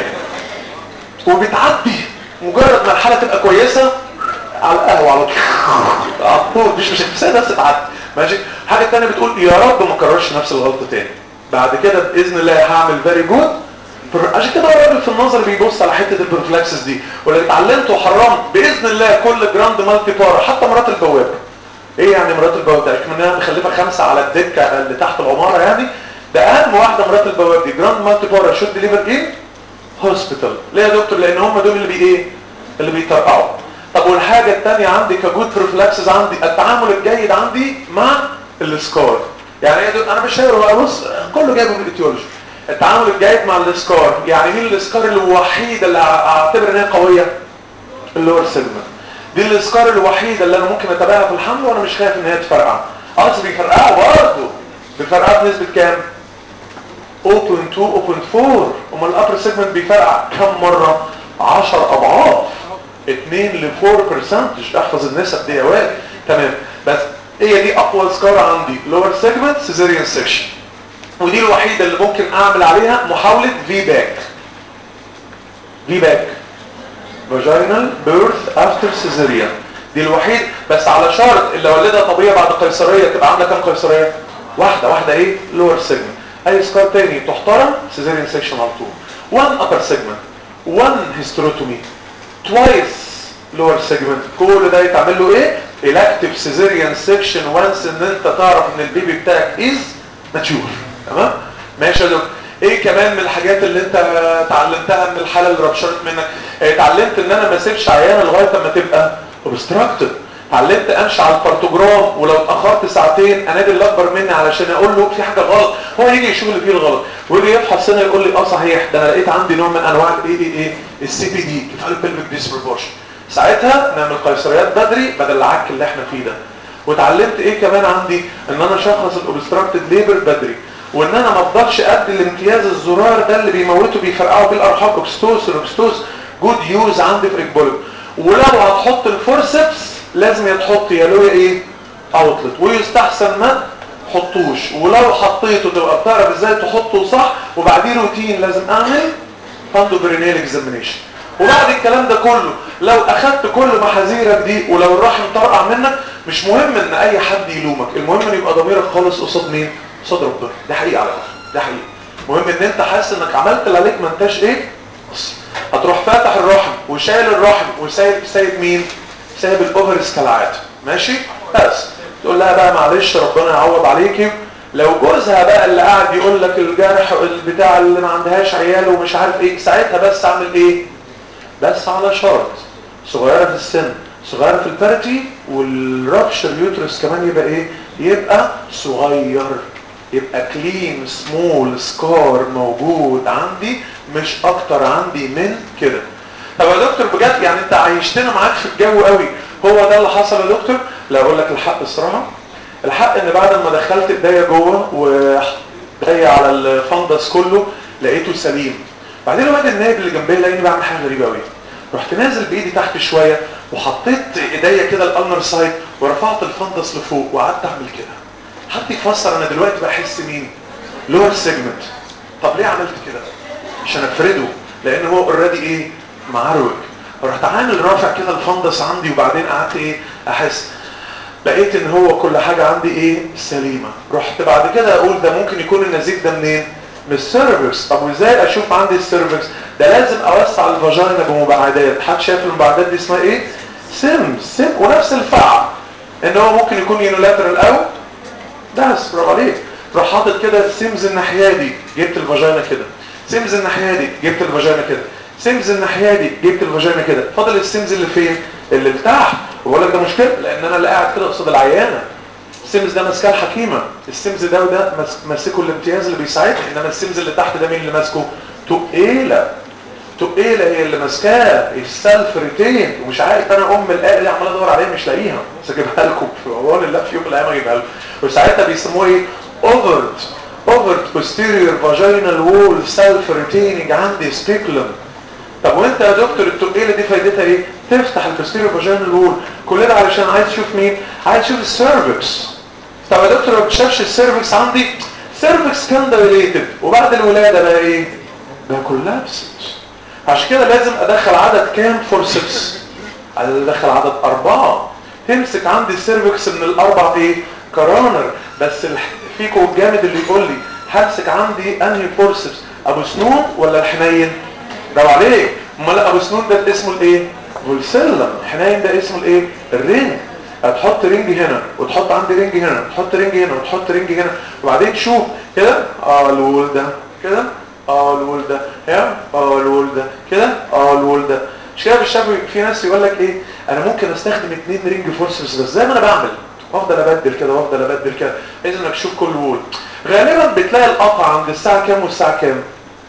وبتعدي مجرد ما الحالة تبقى كويسة على القهوة على طول على طول مش مش هتفسد بس تعدي ماشي حاجة تانية بتقول يا رب ما كررش نفس الغلطة تاني بعد كده بإذن الله هعمل فيري جود عشان كده الراجل في النظر بيبص على حته البروفلاكسس دي ولو اتعلمت وحرمت باذن الله كل جراند مالتي بارا حتى مرات البواب ايه يعني مرات البواب ده منها مخلفه خمسه على الدكه اللي تحت العماره يعني ده اهم واحده مرات البواب دي جراند مالتي بارا شوت ديليفر ان هوسبيتال ليه يا دكتور لان هم دول اللي بي ايه اللي بيطرقعوا طب والحاجه الثانيه عندي كجود بروفلاكسس عندي التعامل الجيد عندي مع السكار يعني ايه دول انا بشاور بص كله جايبه من الايتيولوجي التعامل الجيد مع السكار يعني مين السكار الوحيده اللي اعتبر ان هي قويه اللور سيجمنت دي الاسكار الوحيده اللي انا ممكن اتابعها في الحمل وانا مش خايف ان هي تفرقع اصل بيفرقعوا برضه بيفرقعوا بنسبه كام 0.2 0.4 امال الابر سيجمنت بيفرقع كم مره 10 اضعاف 2 ل 4% احفظ النسب دي يا واد تمام بس هي دي اقوى سكار عندي لور سيجمنت سيزيريان سيكشن ودي الوحيده اللي ممكن اعمل عليها محاوله في باك في باك vaginal birth after cesarean دي الوحيد بس على شرط اللي ولدها طبيعي بعد قيصريه تبقى عامله كام قيصريه واحده واحده ايه لور سيجمنت اي سكار تاني تحترم سيزيريان سيكشن على طول وان ابر سيجمنت وان هيستروتومي توايس لور سيجمنت كل ده يتعمل له ايه elective cesarean section وانس ان انت تعرف ان البيبي بتاعك از ماتيور تمام ماشي يا دكتور ايه كمان من الحاجات اللي انت اتعلمتها من الحاله اللي ربشرت منك اتعلمت ان انا ما اسيبش عيان لغايه اما تبقى obstructed اتعلمت امشي على البارتوجرام ولو اتاخرت ساعتين انادي اللي اكبر مني علشان اقول له في حاجه غلط هو يجي يشوف اللي فيه الغلط ويجي يفحص هنا يقول لي اه صحيح ده انا لقيت عندي نوع من انواع الاي اي اي السي بي دي كفاله بيلفيك ديسبروبورشن ساعتها نعمل قيصريات بدري بدل العك اللي احنا فيه ده واتعلمت ايه كمان عندي ان انا اشخص الاوبستراكتد ليبر بدري وان انا ما افضلش قد الامتياز الزرار ده اللي بيموتوا بيفرقعوا بيه الارحام اوكستوس الاوكستوس جود يوز عندي في ريكبوليك ولو هتحط الفورسبس لازم يتحط يا له ايه اوتلت ويستحسن ما حطوش ولو حطيته تبقى بتعرف ازاي تحطه صح وبعدين روتين لازم اعمل فاندو برينيل اكزامينيشن وبعد الكلام ده كله لو اخدت كل محاذيرك دي ولو الرحم طرقع منك مش مهم ان اي حد يلومك المهم ان يبقى ضميرك خالص قصاد مين قصاد ربنا دي حقيقه على فكره دي حقيقه المهم ان انت حاسس انك عملت اللي عليك ما انتش ايه بص. هتروح فاتح الرحم وشايل الرحم وسايب سايب مين سايب الاوفرز كالعاده ماشي بس تقول لها بقى معلش ربنا يعوض عليكي لو جوزها بقى اللي قاعد يقول لك الجرح البتاع اللي ما عندهاش عيال ومش عارف ايه ساعتها بس اعمل ايه بس على شرط صغيرة في السن صغيرة في البارتي والرابشر يوترس كمان يبقى ايه يبقى صغير يبقى كلين سمول سكار موجود عندي مش اكتر عندي من كده طب يا دكتور بجد يعني انت عايشتنا معاك في الجو قوي هو ده اللي حصل يا دكتور لا اقول لك الحق الصراحه الحق ان بعد ما دخلت ايديا جوه وايديا على الفندس كله لقيته سليم بعدين الواد النائب اللي جنبي لقيني بعمل حاجه غريبه قوي رحت نازل بايدي تحت شويه وحطيت ايديا كده الالنر سايد ورفعت الفندس لفوق وقعدت اعمل كده حد يفسر انا دلوقتي بحس مين لور سيجمنت طب ليه عملت كده عشان افرده لان هو اوريدي ايه معروج رحت عامل رافع كده الفندس عندي وبعدين قعدت ايه احس لقيت ان هو كل حاجه عندي ايه سليمه رحت بعد كده اقول ده ممكن يكون النزيف ده منين من السيرفكس طب وازاي اشوف عندي السيرفكس ده لازم اوسع الفاجينا بمباعدات حد شايف المباعدات دي اسمها ايه سم سم ونفس الفعل ان هو ممكن يكون يونيلاترال او بس برافو عليك تروح حاطط كده سيمز الناحيه دي جبت الفاجينا كده سيمز الناحيه دي جبت الفاجينا كده سيمز الناحيه دي جبت الفاجينا كده فاضل السيمز اللي فين اللي تحت وبقول لك ده مشكله لان انا اللي قاعد كده قصاد العيانه السيمز ده ماسكاه الحكيمه السيمز ده وده ماسكه الامتياز اللي بيساعدني انما السيمز اللي تحت ده مين اللي ماسكه تقيله تقيله هي اللي ماسكاه السلف ريتين ومش عارف انا ام الايه اللي عمال ادور عليها مش لاقيها بس اجيبها لكم في عوان الله في يوم من الايام اجيبها لكم وساعتها بيسموه ايه اوفرد اوفرد posterior vaginal wall self retaining عندي سبيكلم طب وانت يا دكتور التقيله دي فايدتها ايه تفتح البوستيريور فاجينال وول كل ده علشان عايز تشوف مين عايز تشوف السيرفكس طب يا دكتور ما بتشافش السيرفكس عندي سيرفكس كان دايليتد وبعد الولاده بقى ايه بقى كولابسد عشان كده لازم ادخل عدد كام فورسبس عدد ادخل عدد اربعه تمسك عندي السيرفكس من الاربع ايه كرانر بس فيكو الجامد اللي يقول لي همسك عندي انهي فورسبس ابو سنون ولا الحنين برافو عليك امال ابو سنون ده اسمه الايه فولسيلم الحنين ده اسمه الايه الرينج هتحط رينج هنا وتحط عندي رينج هنا وتحط رينج هنا وتحط رينج هنا وبعدين تشوف كده اه الوول ده كده اه الوول ده هنا اه الوول ده كده اه الوول ده مش كده بالشكل في ناس يقول لك ايه انا ممكن استخدم اتنين رينج فورسبس بس زي ما انا بعمل وافضل ابدل كده وافضل ابدل كده لازم انك تشوف كل وول غالبا بتلاقي القطع عند الساعه كام والساعه كام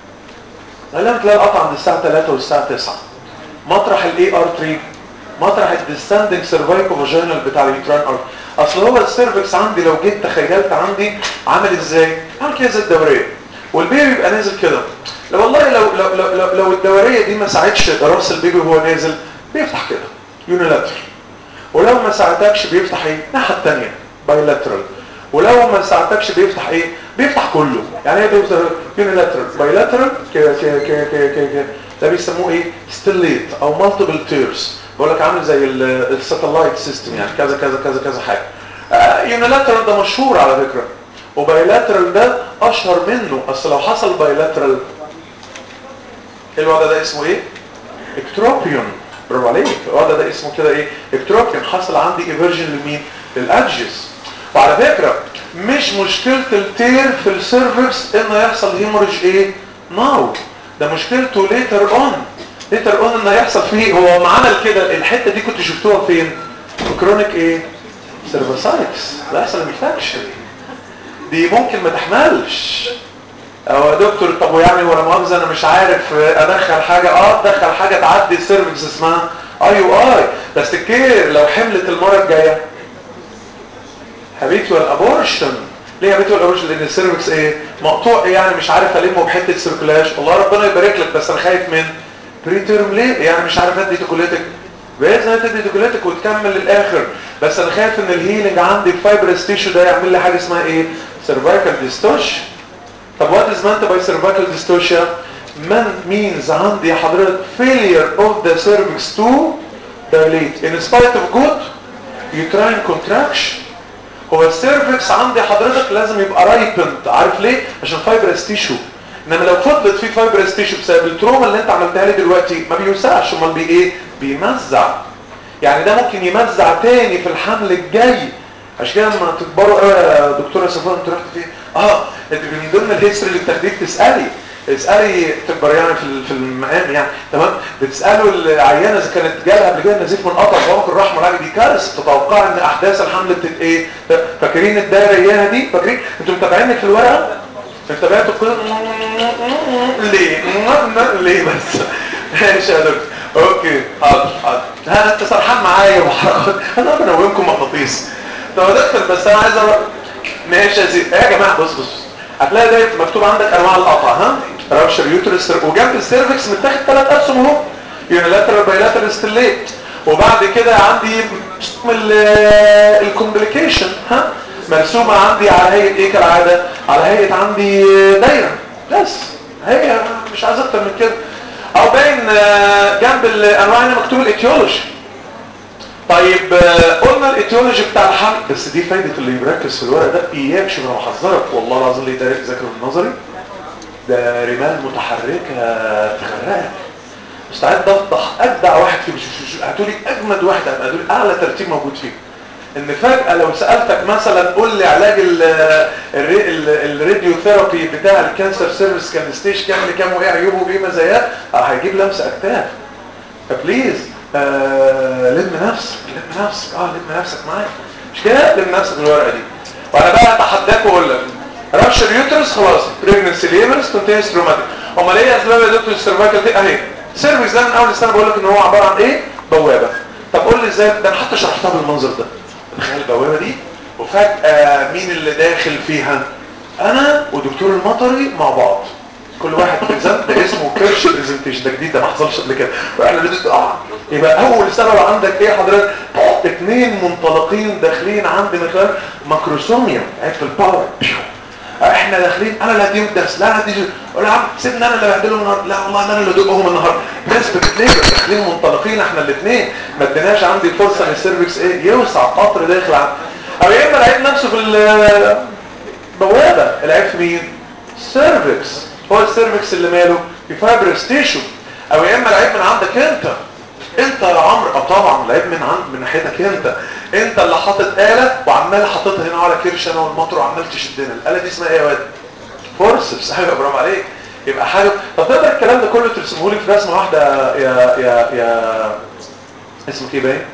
غالبا تلاقي القطع عند الساعه 3 والساعه 9 مطرح الاي ار 3 مطرح الديسندنج سيرفايكو فاجينال بتاع اليوتران ارت اصل هو السيرفكس عندي لو جيت تخيلت عندي عامل ازاي عامل كده زي الدوريه والبيبي بيبقى نازل كده لو والله لو لو لو, لو, لو الدوريه دي ما ساعدش راس البيبي وهو نازل بيفتح كده يونيلاترال ولو ما ساعدكش بيفتح ايه الناحيه الثانيه بايلاترال ولو ما ساعدتكش بيفتح ايه بيفتح كله يعني ايه بيفتح يونيلاترال بايلاترال كده كده كده كده كده ده بيسموه ايه ستيليت او مالتيبل تيرز بقول لك عامل زي الساتلايت سيستم يعني كذا كذا كذا كذا حاجه آه يونيلاترال ده مشهور على فكره وبايلاترال ده اشهر منه اصل لو حصل بايلاترال الوضع ده اسمه ايه اكتروبيون برافو عليك الوضع ده اسمه كده ايه اكتروبيون حصل عندي ايفرجن لمين للادجز وعلى فكره مش مشكله التير في السيرفكس انه يحصل هيموريج ايه ناو ده مشكلته ليتر اون ليتر اون انه يحصل فيه هو معانا كده الحته دي كنت شفتوها فين في كرونيك ايه سيرفوسايتس ده يحصل انفكشن دي ممكن ما تحملش هو يا دكتور طب ويعني ولا مؤاخذه انا مش عارف ادخل حاجه اه ادخل حاجه تعدي السيرفكس اسمها اي يو اي بس تكير لو حملت المره الجايه هابيتوال ابورشن ليه هابيتوال ابورشن لان السيرفكس ايه مقطوع إيه يعني مش عارف المه بحته سيركلاش والله ربنا يبارك لك بس انا خايف من بريتيرم ليه يعني مش عارف ادي توكوليتك باذن الله تدي توكوليتك وتكمل للاخر بس انا خايف ان الهيلينج عندي الفايبرس تيشو ده يعمل لي حاجه اسمها ايه سيرفايكال ديستوش طب وات از meant by cervical dystocia من means عندي حضرتك failure of the cervix to dilate in spite of good uterine contraction هو السيرفكس عندي حضرتك لازم يبقى رايبند عارف ليه عشان فايبرس تيشو انما لو فضلت في فايبرس تيشو بسبب التروما اللي انت عملتها لي دلوقتي ما بيوسعش امال بي ايه بيمزع يعني ده ممكن يمزع تاني في الحمل الجاي عشان كده لما تكبروا قوي يا دكتوره صفوان انت رحت فين اه انت من ضمن الهيستوري اللي بتاخديك تسالي اسالي تكبر يعني في في المقام يعني تمام بتسالوا العيانه اذا كانت جالها قبل كده نزيف من قطع فوق الرحم والعلاج دي كارثه تتوقع ان احداث الحمل بتت ايه فاكرين الدايره اياها دي فاكرين انتوا متابعينك في الورقه متابعينكم كل ليه ليه بس ماشي يا دكتور اوكي حاضر حاضر ها انت سرحان معايا وحركات انا بنومكم مغناطيس طب يا دكتور بس انا عايز اروح ماشي يا زيد ايه يا جماعه بص بص هتلاقي ده مكتوب عندك انواع القطع ها رابشر يوترس وجنب السيرفكس متاخد ثلاث اسهم اهو يونيلاترال بايلاترال ستيليت وبعد كده عندي الكومبليكيشن ها مرسومه عندي على هيئه ايه كالعاده على هيئه عندي دايره بس هي مش عايز اكتر من كده او باين جنب الانواع هنا مكتوب الايتيولوجي طيب قلنا الايتيولوجي بتاع الحمل بس دي فايدة اللي يركز في الورق ده اياك شوف انا محذرك والله العظيم اللي يدارك ذاكر النظري ده رمال متحركة تغرقك مستعد افضح ابدع واحد فيه هاتولي اجمد واحد هاتولي اعلى ترتيب موجود فيه ان فجأة لو سألتك مثلا قول لي علاج الراديو ثيرابي بتاع الكانسر سيرفيس كان ستيج كام لكام وايه عيوبه وايه مزاياه هيجيب لمس اكتاف فبليز آه لم نفسك لم نفسك اه لم نفسك معايا مش كده لم نفسك الورقه دي وانا بقى اتحداك واقول لك رابشر يوترس خلاص بريجنسي ليبرز كونتينس تروماتيك امال ايه اسباب يا دكتور السيرفايكال دي اهي سيرفيس ده من اول السنه بقول لك ان هو عباره عن ايه بوابه طب قول لي ازاي ده انا حتى شرحتها بالمنظر ده تخيل البوابه دي وفجاه مين اللي داخل فيها انا ودكتور المطري مع بعض كل واحد بريزنت ده اسمه كيرش بريزنتيشن ده جديد ده ما حصلش قبل كده واحنا لسه اه يبقى اول سبب عندك ايه حضرتك اثنين منطلقين داخلين عندي من خلال ماكروسوميا عيب في الباور احنا داخلين انا اللي هديهم الدرس لا انا هدي ولا عم سيبني انا اللي بهدلهم النهارده لا والله انا اللي ادقهم النهارده ناس بتتلبس داخلين منطلقين احنا الاثنين ما اديناش عندي فرصه ان السيرفكس ايه يوسع قطر داخل عندي او يا اما العيب نفسه في البوابه العيب في مين السيرفكس هو السيرفكس اللي ماله في فايبرس تيشو او يا اما العيب من عندك انت انت يا عمرو اه طبعا العيب من عند من ناحيتك انت انت اللي حاطط آلة وعمال حاططها هنا على كرش انا والمطر وعمال تشدنا الآلة دي اسمها ايه يا واد فورسبس ايوه برافو عليك يبقى حاجه طب تقدر الكلام ده كله ترسمه لي في رسمه واحده يا يا يا اسمك ايه باين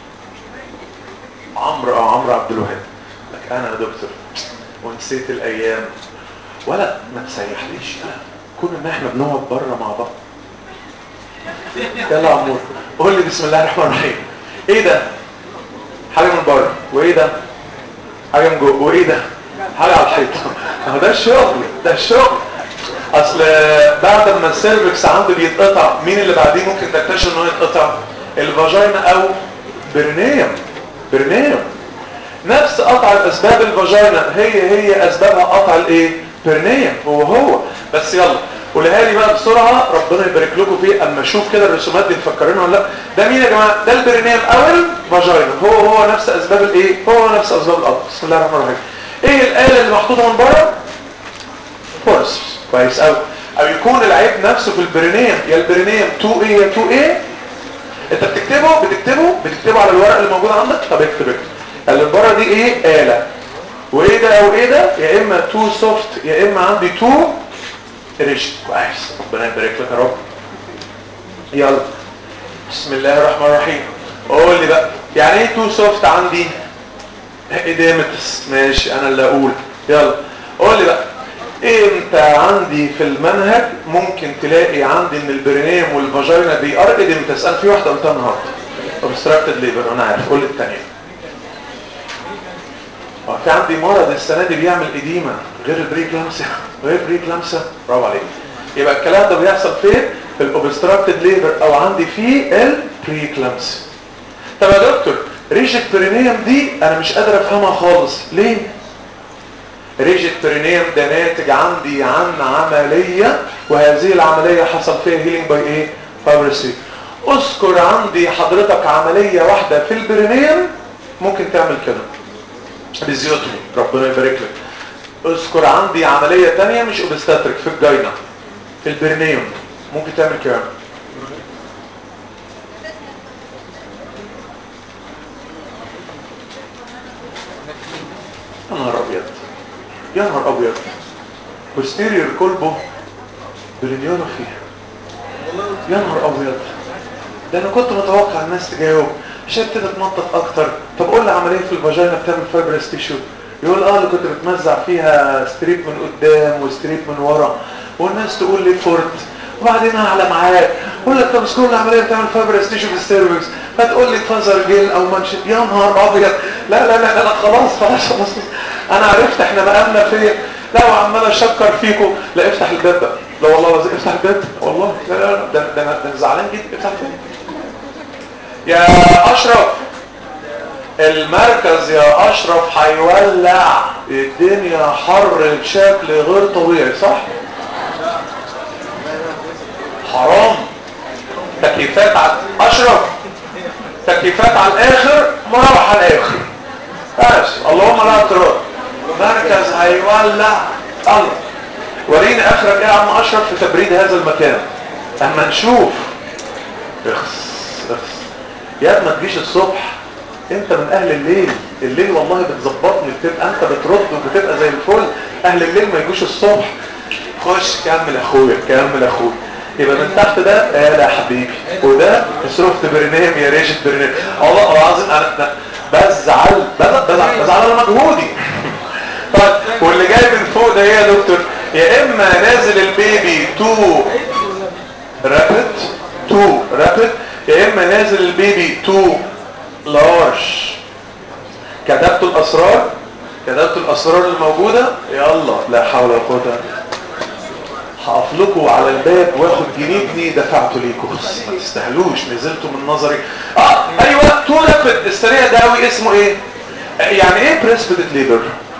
عمرو اه عمرو عبد الوهاب لك انا يا دكتور ونسيت الايام ولا ما تسيحليش كون ان احنا بنقعد بره مع بعض يلا يا عمور قول لي بسم الله الرحمن الرحيم ايه ده حاجه من بره وايه ده حاجه من جوه وايه ده حاجه على الحيطه اهو ده الشغل ده الشغل اصل بعد ما السيرفكس عنده بيتقطع مين اللي بعديه ممكن تكتشف ان هو يتقطع الفاجينا او برنيوم برنيوم نفس قطع الاسباب الفاجينا هي هي اسبابها قطع الايه برنيوم هو هو بس يلا قولها لي بقى بسرعه ربنا يبارك لكم فيه اما اشوف كده الرسومات دي مفكرينها ولا لا ده مين يا جماعه ده البرينيم او الفاجينا هو هو نفس اسباب الايه هو نفس اسباب الاب بسم الله الرحمن الرحيم ايه الاله اللي محطوطه من بره فورس كويس قوي او يكون العيب نفسه في البرينيم يا البرينيم 2 ايه يا 2 ايه انت بتكتبه بتكتبه بتكتبه على الورق اللي موجود عندك طب اكتب اكتب اللي بره دي ايه آلة وايه ده او ايه ده يا اما تو سوفت يا اما عندي تو ريش كويس ربنا يبارك لك يا رب يلا بسم الله الرحمن الرحيم قول لي بقى يعني ايه تو سوفت عندي ايديمتس ماشي انا اللي اقول يلا قول لي بقى انت عندي في المنهج ممكن تلاقي عندي ان البرينيم والفاجينا دي ار ايديمتس انا في واحده قلتها النهارده obstructed labor انا عارف قول لي الثانيه اه في عندي مرض السنه دي بيعمل اديمه غير البريكلامسيا غير البريكلامسيا برافو عليك يبقى الكلام ده بيحصل فين في الاوبستراكتد ليبر او عندي في البريكلامسيا طب يا دكتور ريجيك برينيوم دي انا مش قادر افهمها خالص ليه ريجيك برينيوم ده ناتج عندي عن عمليه وهذه العمليه حصل فيها هيلينج باي ايه فابرسي اذكر عندي حضرتك عمليه واحده في البرينيوم ممكن تعمل كده بزيوتومي ربنا يبارك لك اذكر عندي عملية تانية مش اوبستاتريك في الجاينة في البرنيوم ممكن تعمل كده يا نهار ابيض يا نهار ابيض بوستيريور كولبو برينيولوفي يا نهار ابيض ده انا كنت متوقع الناس تجاوب عشان كده تنطط اكتر طب قول لي عمليه في الفاجينا بتعمل فايبرس تيشو يقول اه اللي كنت بتمزع فيها ستريب من قدام وستريب من ورا والناس تقول لي فورت وبعدين اعلى معاك اقول لك طب كل عمليه بتعمل فايبرس تيشو في السيرفكس فتقول لي فازر جيل او منشط يا نهار ابيض لا لا لا لا خلاص خلاص خلاص انا عرفت احنا مقامنا فين لا وعمال اشكر فيكم لا افتح الباب بقى لا والله العظيم افتح الباب والله لا لا لا ده ده انا ده أنا زعلان جدا افتح الباب يا اشرف المركز يا اشرف هيولع الدنيا حر بشكل غير طبيعي صح حرام تكييفات على اشرف تكييفات على الاخر مروح على الاخر بس اللهم لا اعتراض مركز هيولع الله وريني اخرك ايه يا عم اشرف في تبريد هذا المكان اما نشوف اخس اخس يا ما تجيش الصبح انت من اهل الليل الليل والله بتظبطني بتبقى انت بترد وبتبقى زي الفل اهل الليل ما يجوش الصبح خش كمل اخويا كمل اخويا يبقى من تحت ده آه لا يا حبيبي وده سوفت برنام يا ريشة برنام والله العظيم انا بزعل بزعل بزعل, بزعل على مجهودي طيب واللي جاي من فوق ده ايه يا دكتور يا اما نازل البيبي تو رابد تو رابد يا اما نازل البيبي تو لارج كتبت الاسرار كتبت الاسرار الموجودة يلا لا حول ولا قوه هقف لكم على الباب واخد جنيه جنيه دفعته ليكم ما تستاهلوش نزلتوا من نظري اه ايوه تو رابد السريع ده قوي اسمه ايه يعني ايه بريسبيتد ليبر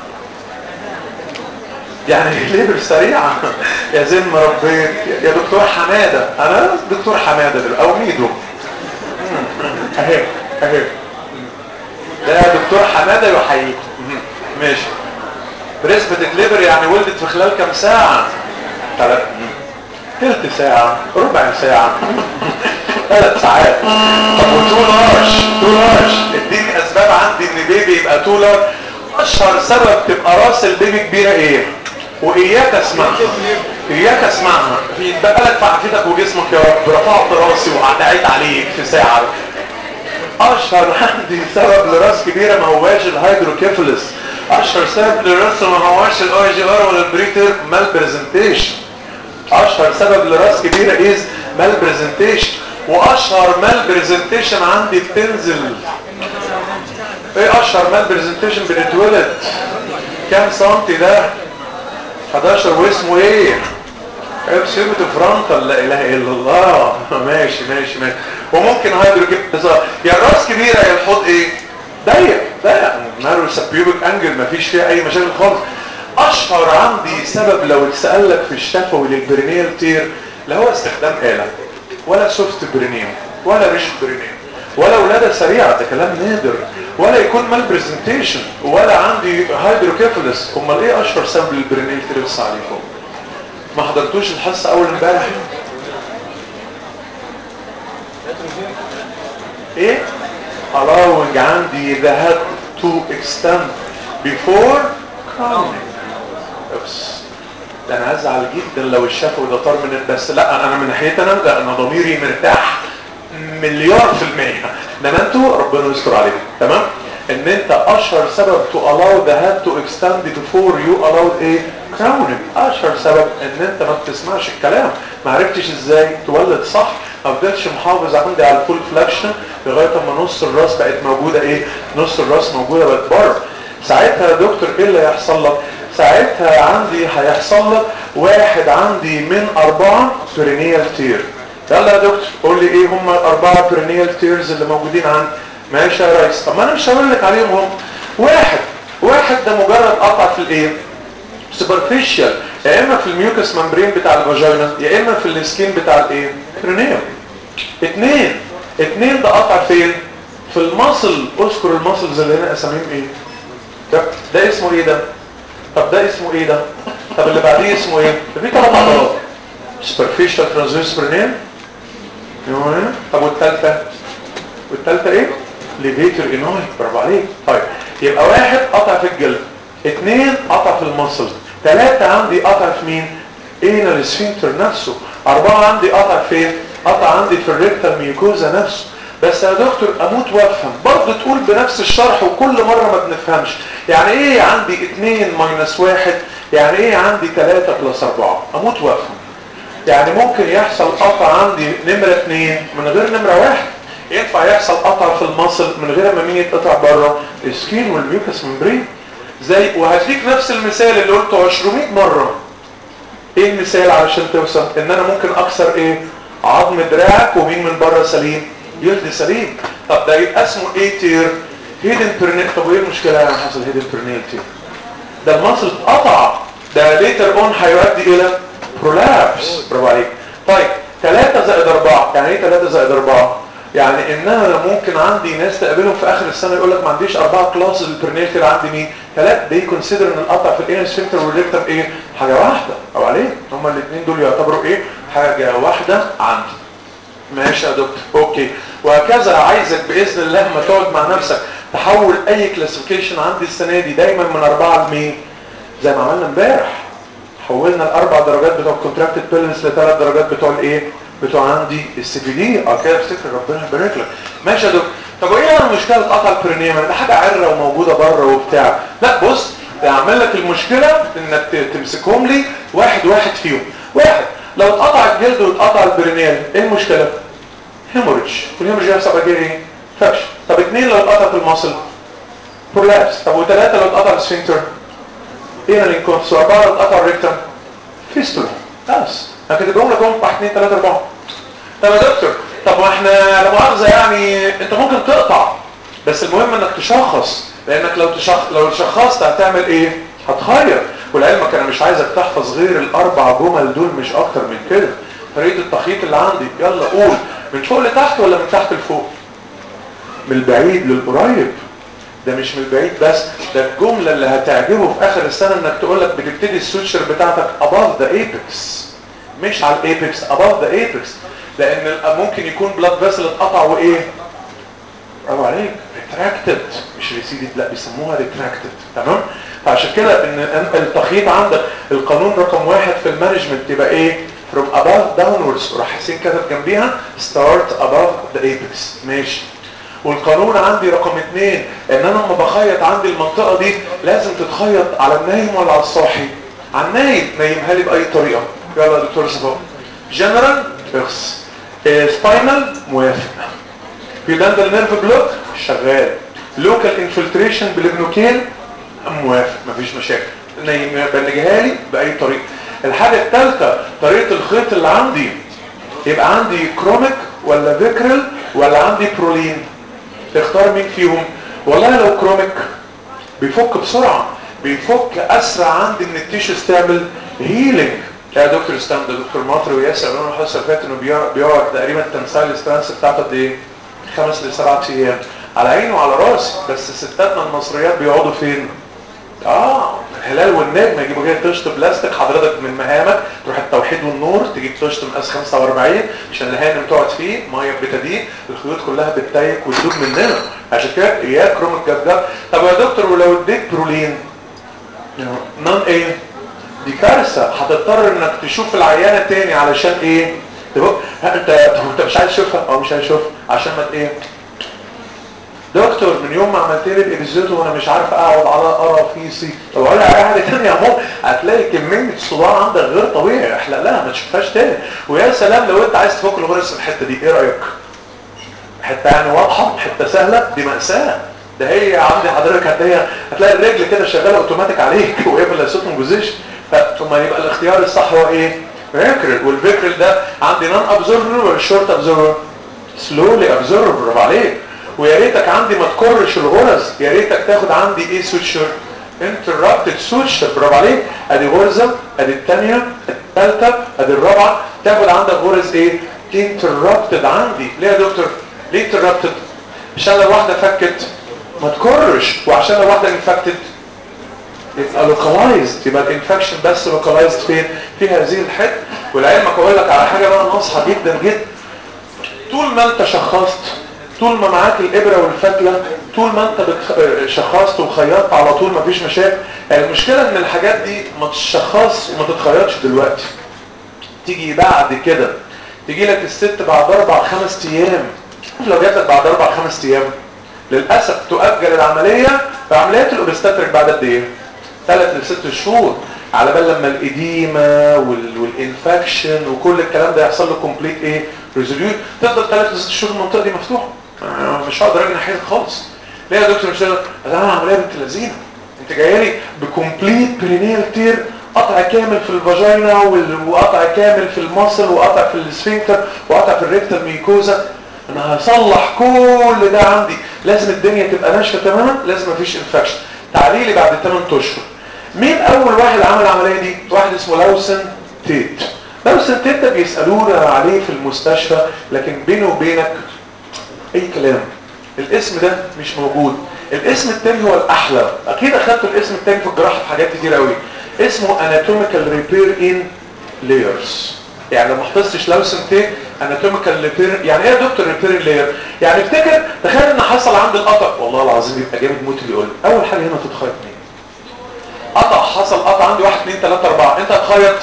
يعني ليبر سريعة يا زين ربيت يا دكتور حمادة انا دكتور حمادة دلوقتي او ميدو اهي اهي ده دكتور حمادة يحييكم ماشي بريسبة ليبر يعني ولدت في خلال كام ساعة ثلاث تلت ساعة ربع ساعة ثلاث ساعات طب وتو لارج تو لارج اديني اسباب عندي ان بيبي يبقى تو لارج اشهر سبب تبقى راس البيبي كبيرة ايه واياك اسمعها اياك اسمعها يتبقى لك في عافيتك وجسمك يا رب رفعت راسي وقعدت عليك في ساعة اشهر عندي سبب لراس كبيرة ما هواش الهيدروكيفالس اشهر سبب لراس ما هواش الاي جي ار ولا البريتر مال برزنتيشن اشهر سبب لراس كبيرة از مال برزنتيشن واشهر مال برزنتيشن عندي بتنزل ايه اشهر مال برزنتيشن بنتولد كام سنتي ده 11 واسمه ايه ابسيمتو فرونتال لا اله الا الله ماشي ماشي ماشي وممكن هيدروكيبس يا الراس كبيره يا الحوض ايه ضيق ضيق نارو سبيوبك انجل مفيش فيها اي مشاكل خالص اشهر عندي سبب لو اتسال لك في الشفوي للبرينيال تير لا هو استخدام آلة ولا سوفت برينيوم ولا ريش برينيوم ولا ولادة سريعة ده كلام نادر ولا يكون مال برزنتيشن ولا عندي هايدروكيفالس امال ايه اشهر سبب للبرينيال تير بس عليكم ما حضرتوش الحصة اول امبارح ايه allowing عندي the head to extend before crowning بس ده انا هزعل جدا لو الشفوي ده طار من بس لا انا من ناحيتي انا لا انا ضميري مرتاح مليار في المية انما انتوا ربنا يستر عليكم تمام ان انت اشهر سبب to allow the head to extend before you allowed a crowning اشهر سبب ان انت ما بتسمعش الكلام ما عرفتش ازاي تولد صح ما فضلتش محافظ عندي على الفول فلاكشن لغايه اما نص الراس بقت موجوده ايه نص الراس موجوده بقت بره ساعتها يا دكتور ايه اللي هيحصل لك ساعتها عندي هيحصل لك واحد عندي من اربعه برينيال تير يلا يا دكتور قول لي ايه هم الاربعه برينيال تيرز اللي موجودين عندي ماشي يا ريس طب ما انا مش هقول لك عليهم هم واحد واحد ده مجرد قطع في الايه سوبرفيشال يا اما في الميوكس ممبرين بتاع الفاجينا يا اما في السكين بتاع الايه برينيال اتنين اتنين ده قطع فين في المصل اذكر المصلز اللي هنا اساميهم ايه ده, ده اسمه ايه ده طب ده اسمه ايه ده طب اللي بعديه اسمه ايه ده في ثلاث عضلات superficial transverse برينيال طب والثالثه والثالثه ايه ليفيتر انوي برافو عليك طيب يبقى واحد قطع في الجلد اثنين قطع في المصل ثلاثة عندي قطع في مين ايه السفنكتر نفسه اربعة عندي قطع فين قطع عندي في الريكتال ميوكوزا نفسه بس يا دكتور اموت وافهم برضه تقول بنفس الشرح وكل مرة ما بنفهمش يعني ايه عندي اتنين ماينس واحد يعني ايه عندي ثلاثة بلس اربعة اموت وافهم يعني ممكن يحصل قطع عندي نمرة اتنين من غير نمرة واحد ينفع يحصل قطع في المصل من غير ما مين يتقطع بره السكين والميوكس ممبرين زي وهديك نفس المثال اللي قلته 200 مرة ايه المثال علشان توصل ان انا ممكن اكسر ايه عظم دراعك ومين من بره سليم جلد سليم طب ده يبقى اسمه ايه تير هيدن برينيل طب وايه المشكلة يعني حصل هيدن برينيل تير ده المصل اتقطع ده ليتر اون هيؤدي الى برولابس برافو عليك طيب 3 زائد 4 يعني ايه 3 زائد 4 يعني ان انا ممكن عندي ناس تقابلهم في اخر السنه يقول لك ما عنديش اربعه كلاس البرنيتر عندي مين ثلاث دي كونسيدر ان القطع في الانر سفنكتر والريكتم ايه حاجه واحده او عليه هما الاثنين دول يعتبروا ايه حاجه واحده عندي ماشي يا دكتور اوكي وهكذا عايزك باذن الله لما تقعد مع نفسك تحول اي كلاسيفيكيشن عندي السنه دي دايما من اربعه لمين زي ما عملنا امبارح حولنا الاربع درجات بتوع الكونتراكتد بيلنس لثلاث درجات بتوع الايه بتوع عندي السي بي دي اه كده افتكر ربنا يبارك لك ماشي يا دكتور طب وايه يعني مشكله قطع البرينيوم ده حاجه عره وموجوده بره وبتاع لا بص اعمل لك المشكله انك تمسكهم لي واحد واحد فيهم واحد لو اتقطع الجلد واتقطع البرينيال ايه المشكله هيموريدج والهيموريدج هيحصل بعد ايه فش طب اثنين لو اتقطع في المصل برولابس طب وثلاثه لو اتقطع السفنكتر ايه الانكونس واربعه لو اتقطع الريكتم فيستولا بس هكتبهم لك هم 1 2 3 4 طب يا دكتور طب ما احنا لا مؤاخذه يعني انت ممكن تقطع بس المهم انك تشخص لانك لو تشخ... لو شخصت هتعمل ايه هتخير ولعلمك انا مش عايزك تحفظ غير الاربع جمل دول مش اكتر من كده طريقه التخييط اللي عندي يلا قول من فوق لتحت ولا من تحت لفوق من البعيد للقريب ده مش من البعيد بس ده الجملة اللي هتعجبه في اخر السنة انك تقول لك بتبتدي السويتشر بتاعتك above the apex مش على الايبكس above the apex لان ممكن يكون بلاد فيسل اتقطع وايه برافو عليك ريتراكتد مش ريسيدد لا بيسموها ريتراكتد تمام فعشان كده ان التخييط عندك القانون رقم واحد في المانجمنت يبقى ايه from above downwards راح حسين كتب جنبيها start above the apex ماشي والقانون عندي رقم اتنين ان انا لما بخيط عندي المنطقة دي لازم تتخيط على النايم ولا على الصاحي على النايم نايمها لي باي طريقة يلا يا دكتور صفاء جنرال اخس سباينال موافق بيدندل نيرف بلوك شغال لوكال انفلتريشن بالابنوكيل موافق مفيش مشاكل نايم بنجيها لي باي طريقة الحاجة الثالثة طريقة الخيط اللي عندي يبقى عندي كروميك ولا فيكرل ولا عندي برولين تختار مين فيهم والله لو كروميك بيفك بسرعة بيفك اسرع عندي من التيشوز تعمل هيلينج يا دكتور استنى ده دكتور مطر وياسر قالوا لنا الحصه اللي فاتت انه بيقعد بيقعد تقريبا التمثال سترانس بتاعته قد ايه؟ خمس لسبعة ايام على عيني وعلى راسي بس ستاتنا المصريات بيقعدوا فين؟ اه الهلال والنجم يجيبوا كده طشت بلاستيك حضرتك من مهامك تروح التوحيد والنور تجيب طشت مقاس 45 عشان الهانم تقعد فيه ميه بتدين الخيوط كلها بتتيك وتدوب مننا عشان كده اياك كروم الجبجب طب يا دكتور ولو اديت برولين نون ايه دي كارثه هتضطر انك تشوف العيانه تاني علشان ايه تبقى انت انت مش عايز تشوفها او مش عايز تشوفها عشان ما ايه دكتور من يوم ما عملت لي الابيزود وانا مش عارف اقعد على قرافيسي طب اقول لك على حاجه ثانيه يا ماما هتلاقي كميه صداع عندك غير طبيعي احلق لها ما تشوفهاش تاني ويا سلام لو انت عايز تفك الغرز في الحته دي ايه رايك حته يعني واضحه حته سهله دي ماساه ده هي عندي حضرتك هتلاقي هتلاقي الرجل كده شغاله اوتوماتيك عليك وهي في السوتن بوزيشن ثم يبقى الاختيار الصح هو ايه فيكرل والفيكرل ده عندي نون ابزوربر ولا شورت ابزوربر سلولي ابزوربر برافو عليك ويا ريتك عندي ما تكرش الغرز يا ريتك تاخد عندي ايه سويتشر انترابتد سويتشر برافو عليك ادي غرزه ادي الثانيه الثالثه ادي الرابعه تاخد عندك غرز ايه انترابتد عندي ليه يا دكتور ليه انترابتد عشان لو واحده فكت ما تكرش وعشان لو واحده انفكتد يبقى لوكالايزد يبقى الانفكشن بس لوكالايزد فين في هذه الحته ولعلمك اقول لك على حاجه بقى ناصحه جدا جدا طول ما انت شخصت طول ما معاك الابره والفتله طول ما انت بتخ... شخصت وخيطت على طول مفيش مشاكل المشكله ان الحاجات دي ما تشخص وما تتخيطش دلوقتي تيجي بعد كده تيجي لك الست بعد اربع خمس ايام لو جات لك بعد اربع خمس ايام للاسف تؤجل العمليه فعمليات الاوبستاتريك بعد قد ايه؟ ثلاث لست شهور على بال لما الاديمه وال... والانفكشن وكل الكلام ده يحصل له كومبليت ايه؟ ريزوليوت تفضل ثلاث لست شهور المنطقه دي مفتوحه مش هقدر اجي ناحيتك خالص ليه يا دكتور مش هقدر انا عمليه بنت لذينه انت جايه لي بكومبليت برينيال تير قطع كامل في الفاجينا وقطع كامل في المصل وقطع في السفنكتر وقطع في الريكتال ميكوزا انا هصلح كل ده عندي لازم الدنيا تبقى ناشفه تماما لازم مفيش انفكشن تعالي لي بعد 8 اشهر مين اول واحد عمل العمليه دي واحد اسمه لاوسن تيت لاوسن تيت ده بيسالونا عليه في المستشفى لكن بينه وبينك اي كلام الاسم ده مش موجود الاسم التاني هو الاحلى اكيد اخدتوا الاسم التاني في الجراحه في حاجات كتير قوي اسمه anatomical repair in layers يعني لما حفظتش لاوسن تيت anatomical repair يعني ايه يا دكتور repair layer يعني افتكر تخيل ان حصل عند القطع والله العظيم يبقى جامد موت اللي يقول اول حاجه هنا تتخيط مين قطع حصل قطع عندي 1 2 3 4 انت هتخيط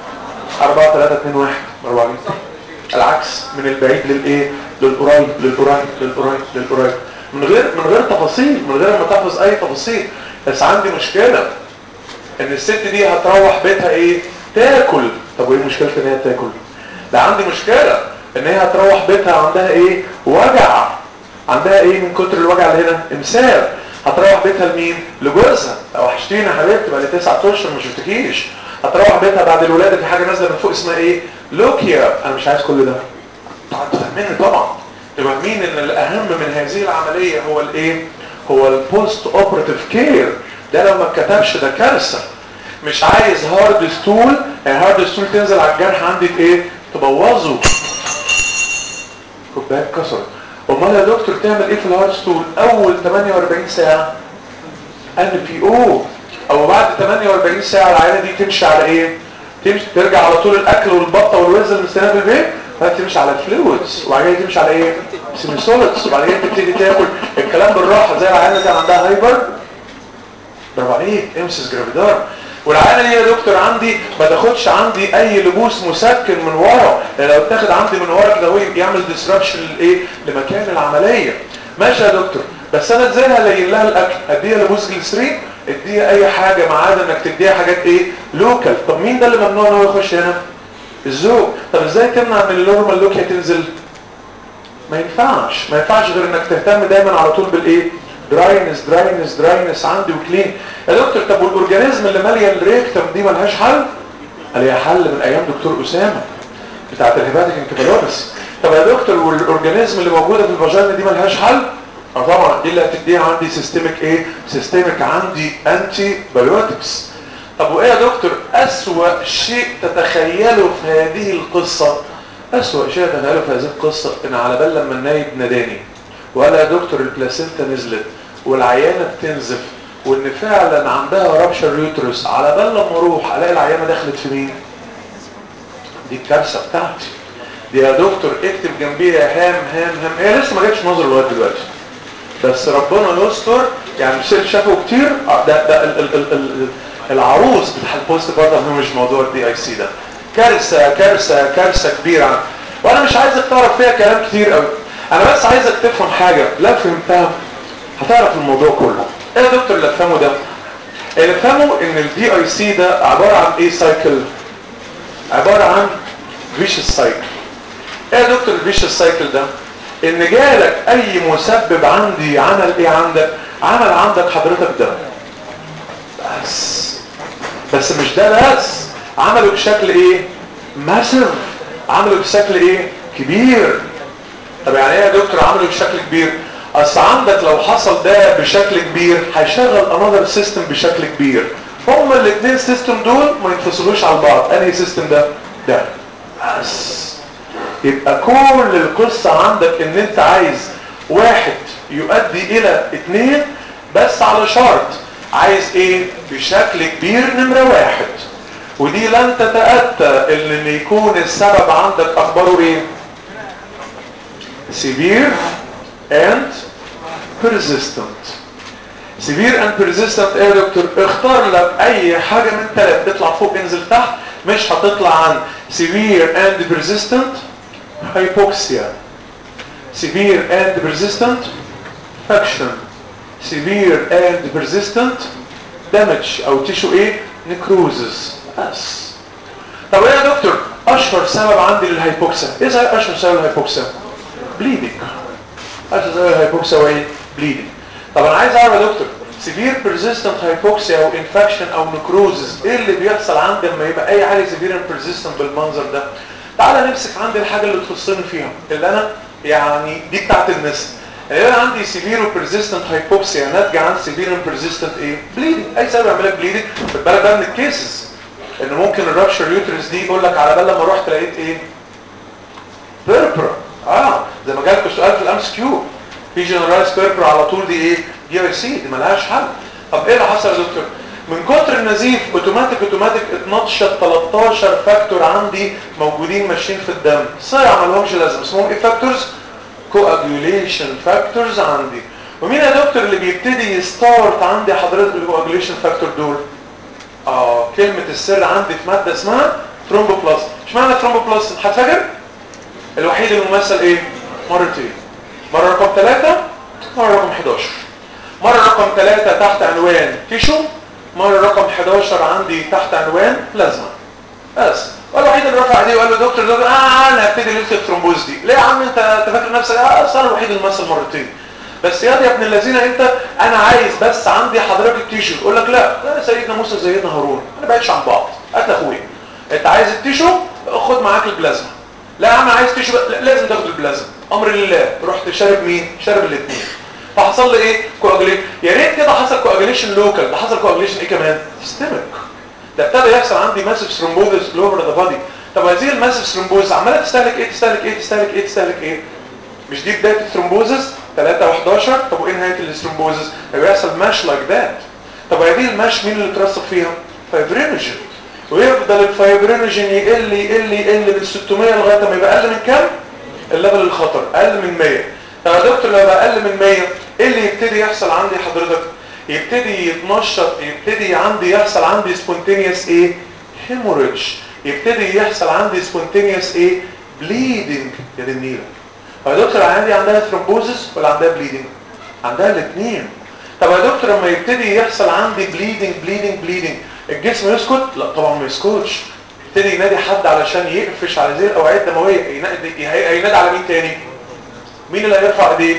4 3 2 1 4 العكس من البعيد للايه للقريب للقريب للقريب للقريب من غير من غير تفاصيل من غير ما تحفظ اي تفاصيل بس عندي مشكله ان الست دي هتروح بيتها ايه تاكل طب وايه مشكله ان هي تاكل ده عندي مشكله ان هي هتروح بيتها عندها ايه وجع عندها ايه من كتر الوجع اللي هنا امساك هتروح بيتها لمين لجوزها لو وحشتيني يا حبيبتي بقى لي تسعة اشهر ما شفتكيش هتروح بيتها بعد الولاده في حاجه نازله من فوق اسمها ايه لوكيا انا مش عايز كل ده انتوا فاهميني طبعا تبقى مين ان الاهم من هذه العمليه هو الايه هو البوست اوبراتيف كير ده لو ما اتكتبش ده كارثه مش عايز هارد ستول هارد ستول تنزل على الجرح عندي ايه تبوظه كوبايه اتكسرت امال يا دكتور تعمل ايه في الهارد ستول اول 48 ساعه ان بي او او بعد 48 ساعه العينه دي تمشي على ايه تمشي ترجع على طول الاكل والبطه والوز اللي مستنيه في البيت بعدين تمشي على الفلويدز وبعدين تمشي على ايه سيميسوليدز وبعدين تبتدي تاكل الكلام بالراحه زي العيانه اللي كان عندها هايبر برافو عليك امسس جرافيدار والعيانه دي يا دكتور عندي ما تاخدش عندي اي لبوس مسكن من ورا لان لو اتاخد عندي من ورا كده هو يعمل ديسربشن لايه لمكان العمليه ماشي يا دكتور بس انا ازاي هلين لها الاكل اديها لبوس جليسرين اديها اي حاجه ما عدا انك تديها حاجات ايه لوكال طب مين ده اللي ممنوع ان هو يخش هنا الزوج طب ازاي تمنع من النورمال لوكيا تنزل ما ينفعش ما ينفعش غير انك تهتم دايما على طول بالايه دراينس دراينس دراينس عندي وكلين يا دكتور طب والاورجانيزم اللي ماليه الريكتم دي ملهاش حل قال لي حل من ايام دكتور اسامه بتاعت الهيباتيك انكفالوبس طب يا دكتور والاورجانيزم اللي موجوده في الفاجينا دي ملهاش حل اه طبعا دي اللي هتديها عندي سيستميك ايه سيستميك عندي انتي بايوتكس طب وايه يا دكتور اسوأ شيء تتخيله في هذه القصة اسوأ شيء تتخيله في هذه القصة ان على بال لما النايب ناداني وقال يا دكتور البلاسينتا نزلت والعيانة بتنزف وان فعلا عندها رابشر يوترس على بال لما اروح الاقي العيانة دخلت في مين دي الكارثة بتاعتي دي يا دكتور اكتب جنبيها هام هام هام هي لسه ما جاتش نظر لغايه دلوقتي بس ربنا يستر يعني مش شافوا كتير ده ده ال ال ال ال العروس بتاع البوست بارتم مش موضوع الدي اي سي ده كارثه كارثه كارثه كبيره وانا مش عايزك تعرف فيها كلام كتير قوي انا بس عايزك تفهم حاجه لا فهمتها هتعرف الموضوع كله ايه يا دكتور اللي افهمه ده اللي افهمه ان الدي اي سي ده عباره عن ايه سايكل عباره عن فيشس سايكل ايه يا دكتور الفيشس سايكل ده ان جالك اي مسبب عندي عمل ايه عندك عمل عندك حضرتك ده بس بس مش ده بس عمله بشكل ايه ماسف عمله بشكل ايه كبير طب يعني ايه يا دكتور عمله بشكل كبير اصل عندك لو حصل ده بشكل كبير هيشغل انذر سيستم بشكل كبير هما الاثنين سيستم دول ما ينفصلوش على بعض انهي سيستم ده ده بس يبقى كل القصة عندك ان انت عايز واحد يؤدي الى اتنين بس على شرط عايز ايه بشكل كبير نمرة واحد ودي لن تتأتى ان يكون السبب عندك اخباره ايه severe and persistent severe and persistent ايه يا دكتور اختار لك اي حاجة من ثلاث تطلع فوق انزل تحت مش هتطلع عن severe and persistent hypoxia severe and persistent faction severe and persistent damage او تيشو ايه necrosis بس طب ايه يا دكتور اشهر سبب عندي للهايبوكسيا ايه اشهر سبب للهايبوكسيا bleeding اشهر سبب للهايبوكسيا هو ايه bleeding طب انا عايز اعرف يا دكتور severe persistent hypoxia او infection او necrosis ايه اللي بيحصل عندي لما يبقى اي حاجه severe and persistent بالمنظر ده تعالى نمسك عندي الحاجة اللي تخصني فيها اللي انا يعني دي بتاعت الناس يعني انا عندي سيفير وبرزيستنت هايبوكسيا ناتجه عن سيفير وبرزيستنت ايه بليدنج اي سبب يعمل لك بليدنج خد بالك بقى من الكيسز ان ممكن الرابشر يوترس دي يقول لك على بال لما رحت لقيت ايه بيربرا اه زي ما جالكوا سؤال في الام كيو في جنرالايز بيربرا على طول دي ايه دي اي سي دي ملهاش حل طب ايه اللي حصل يا دكتور من كتر النزيف اوتوماتيك اوتوماتيك اتنطشت 13 فاكتور عندي موجودين ماشيين في الدم صيع ما لهمش لازم اسمهم ايه فاكتورز كواجوليشن فاكتورز عندي ومين يا دكتور اللي بيبتدي يستارت عندي حضرتك الكواجوليشن فاكتور دول اه كلمة السر عندي في مادة اسمها ثرومبوبلاست اشمعنى ثرومبوبلاست هتفاجر الوحيد الممثل ايه مرتين مرة رقم 3 مرة رقم 11 مرة رقم 3 تحت عنوان تيشو مرة رقم 11 عندي تحت عنوان بلازما بس والوحيد اللي رفع ايديه وقال له دكتور دكتور اه انا هبتدي ليله الثرومبوز دي ليه يا عم انت انت فاكر نفسك اه اصل انا الوحيد اللي مثل مرتين بس يا يا ابن الذين انت انا عايز بس عندي حضرتك التيشو يقول لك لا لا سيدنا موسى سيدنا هارون انا بعدش عن بعض هات اخويا انت عايز التيشو خد معاك البلازما لا يا عم عايز تيشو لا لازم تاخد البلازما امر لله رحت شارب مين شارب الاثنين فحصل لي ايه كواجوليشن يا ريت كده حصل كواجوليشن لوكال ده حصل كواجوليشن ايه كمان سيستميك ده ابتدى يحصل عندي ماسيف ثرومبوزس اوفر ذا بادي طب هذه الماسيف ثرومبوزس عماله تستهلك ايه تستهلك ايه تستهلك ايه تستهلك ايه مش دي بدايه الثرومبوزس 3 و11 طب وايه نهايه الثرومبوزس بيحصل ماش لايك ذات طب هذه الماش مين اللي اترسب فيها فايبرينوجين ويفضل الفايبرينوجين يقل يقل يقل من 600 لغايه ما يبقى اقل من كام الليفل الخطر اقل من 100 طب يا دكتور لو بقى اقل من 100 ايه اللي يبتدي يحصل عندي حضرتك يبتدي يتنشط يبتدي عندي يحصل عندي سبونتينيوس ايه هيموريدج يبتدي يحصل عندي سبونتينيوس ايه بليدنج يا دي النيله يا دكتور عندي عندها ثرومبوزس ولا عندها بليدنج عندها الاثنين طب يا دكتور لما يبتدي يحصل عندي بليدنج بليدنج بليدنج الجسم يسكت لا طبعا ما يسكتش يبتدي ينادي حد علشان يقفش على زي الاوعيه الدمويه ينادي هينادي على مين تاني مين اللي هيرفع ايديه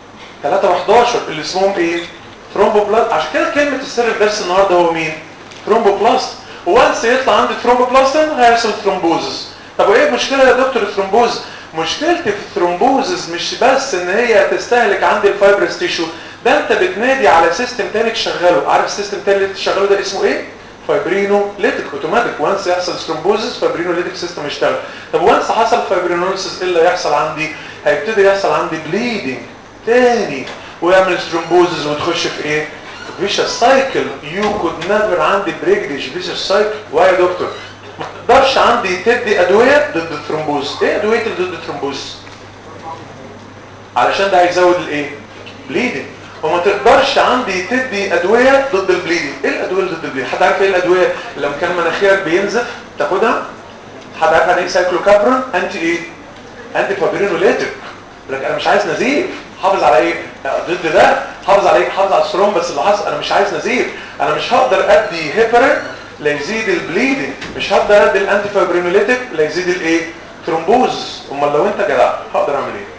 3 و11 اللي اسمهم ايه ثرومبوبلاست عشان كده كلمه السر الدرس النهارده هو مين ثرومبوبلاست وانس يطلع عندي ثرومبوبلاستين هيحصل ثرومبوزس طب وايه المشكله يا دكتور الثرومبوز مشكلتي في الثرومبوزز مش بس ان هي تستهلك عندي الفايبرس تيشو ده انت بتنادي على سيستم تاني تشغله عارف السيستم تاني اللي تشغله ده اسمه ايه فايبرينو ليتك اوتوماتيك وانس يحصل ثرومبوزس فايبرينو ليتك سيستم يشتغل طب وانس حصل فايبرينوليسيس ايه اللي هيحصل عندي هيبتدي يحصل عندي بليدنج تاني ويعمل ثرومبوزس وتخش في ايه فيشس سايكل يو كود نيفر عندي بريك فيشس سايكل واي يا دكتور ما تقدرش عندي تدي ادويه ضد الثرومبوز ايه ادويه اللي ضد الثرومبوز علشان ده هيزود الايه بليدنج وما تقدرش عندي تدي ادويه ضد البليدنج ايه الادويه اللي ضد البليدنج حد عارف ايه الادويه اللي لما كان مناخيرك بينزف تاخدها حد عارف يعني ايه سايكلوكابرون انتي ايه انتي فابرينوليتك لك انا مش عايز نزيف حافظ على ايه ضد ده حافظ على ايه حافظ على السروم بس اللي حصل انا مش عايز نزيف انا مش هقدر ادي هيبرين ليزيد البليدنج مش هقدر ادي الانتي فابرينوليتك ليزيد الايه ترومبوز امال لو انت جدع هقدر اعمل ايه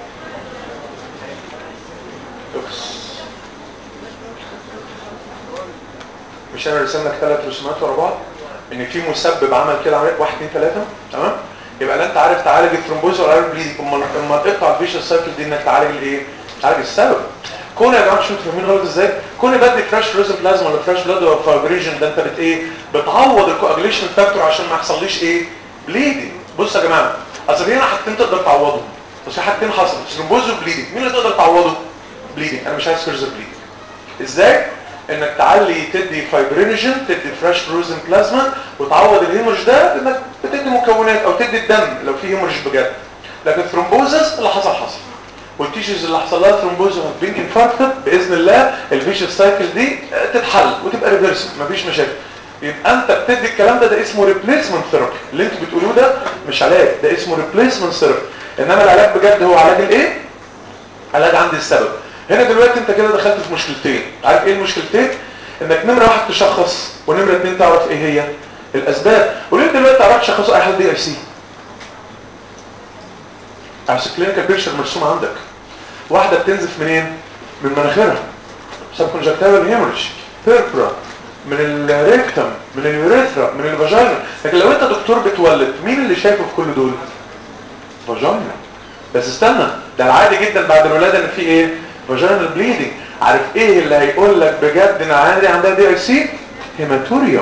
أوكس. مش انا رسم لك ثلاث رسومات ورا بعض ان في مسبب عمل كده عمل واحد اثنين ثلاثه تمام يبقى لا انت عارف تعالج الثرومبوز ولا عارف البليدنج امال اما تقطع الفيشن سايكل دي انك تعالج الايه تعالج السبب كون يا جماعه مش انتوا فاهمين غلط ازاي كون بدي فريش فروزن بلازما ولا فريش بلاد ولا فايبريشن ده انت بت ايه بتعوض الكواجليشن فاكتور عشان ما يحصليش ايه بليدنج بص يا جماعه اصل في هنا حاجتين تقدر تعوضهم بس في حاجتين حصلت ثرومبوز وبليدنج مين اللي تقدر تعوضه بليدنج انا مش عايز فيرزر بليدنج ازاي انك تعلي تدي فايبرينوجين تدي فريش فروزن بلازما وتعوض الهيمورج ده انك بتدي مكونات او تدي الدم لو في هيمورج بجد لكن ثرومبوزس اللي حصل حصل والتيشوز اللي حصل لها ثرومبوز بين انفاركت باذن الله الفيشن سايكل دي تتحل وتبقى ريفرس مفيش مشاكل يبقى انت بتدي الكلام ده ده اسمه ريبليسمنت ثيرابي اللي انتوا بتقولوه ده مش علاج ده اسمه ريبليسمنت ثيرابي انما العلاج بجد هو علاج الايه علاج عند السبب هنا دلوقتي انت كده دخلت في مشكلتين عارف ايه المشكلتين انك نمره واحد تشخص ونمره اتنين تعرف ايه هي الاسباب وليه دلوقتي تعرف تشخصوا اي حد دي اي سي عشان الكلينيكال بيكتشر مرسوم عندك واحده بتنزف منين من مناخيرها سب كونجكتيفال هيموريج بيربرا من الريكتم من اليوريثرا من الفاجينا لكن لو انت دكتور بتولد مين اللي شايفه في كل دول فاجينا بس استنى ده العادي جدا بعد الولاده ان في ايه فاجينال بليدنج عارف ايه اللي هيقول لك بجد ان عادي عندها دي اي سي هيماتوريا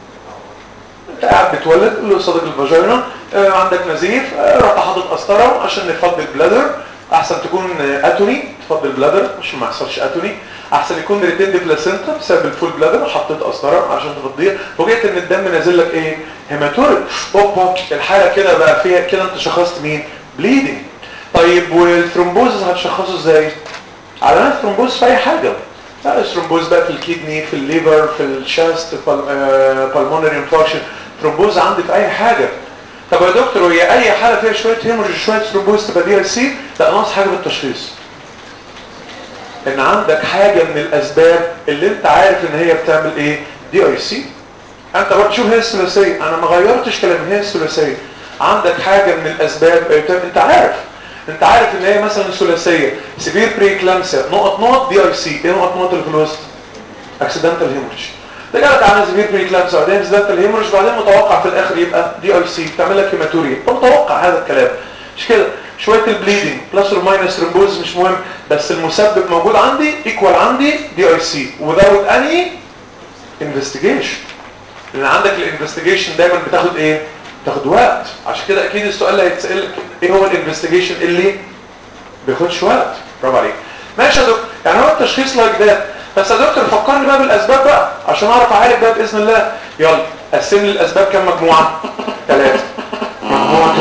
انت قاعد بتولد تقول له صديق الفاجينا آه عندك نزيف آه رحت حاطط قسطره عشان نفضي البلادر احسن تكون اتوني تفضي البلادر عشان ما يحصلش اتوني احسن يكون ريتند بلاسنتا بسبب الفول بلادر حطيت قسطره عشان تفضيها فوجئت ان الدم نازل لك ايه هيماتوريا اوبا الحاله كده بقى فيها كده انت شخصت مين بليدنج طيب والثرومبوزز هتشخصه ازاي علامات ثرومبوز في اي حاجه لا الثرومبوز بقى في الكيدني في الليفر في الشاست بالمونري انفاركشن ثرومبوز عندي في اي حاجه طب يا دكتور هي اي حاله فيها شويه هيموريج شويه ثرومبوز تبقى دي سي لا ناقص حاجه في التشخيص ان عندك حاجه من الاسباب اللي انت عارف ان هي بتعمل ايه دي اي سي انت برضه شوف هي الثلاثيه انا ما غيرتش كلام هي الثلاثيه عندك حاجه من الاسباب انت عارف انت عارف ان هي مثلا ثلاثيه سيفير بريكلامسيا نقط نقط دي اي سي ايه نقط نقط اللي في الوسط اكسيدنتال هيموريج ده جالك على سيفير بريكلامسيا بعدين اكسيدنتال هيموريج بعدين متوقع في الاخر يبقى دي اي سي تعمل لك هيماتوريا انت متوقع هذا الكلام مش كده شويه البليدنج بلس اور ماينس ترومبوز مش مهم بس المسبب موجود عندي ايكوال عندي دي اي سي without any investigation لان عندك الانفستيجيشن دايما بتاخد ايه تاخد وقت عشان كده اكيد السؤال اللي هيتسال لك ايه هو الانفستيجيشن اللي بياخدش وقت برافو عليك ماشي يا دكتور يعني هو التشخيص لايك ده بس يا دكتور فكرني بقى بالاسباب بقى عشان اعرف اعالج بقى باذن الله يلا قسم لي الاسباب كام مجموعه ثلاثه مجموعه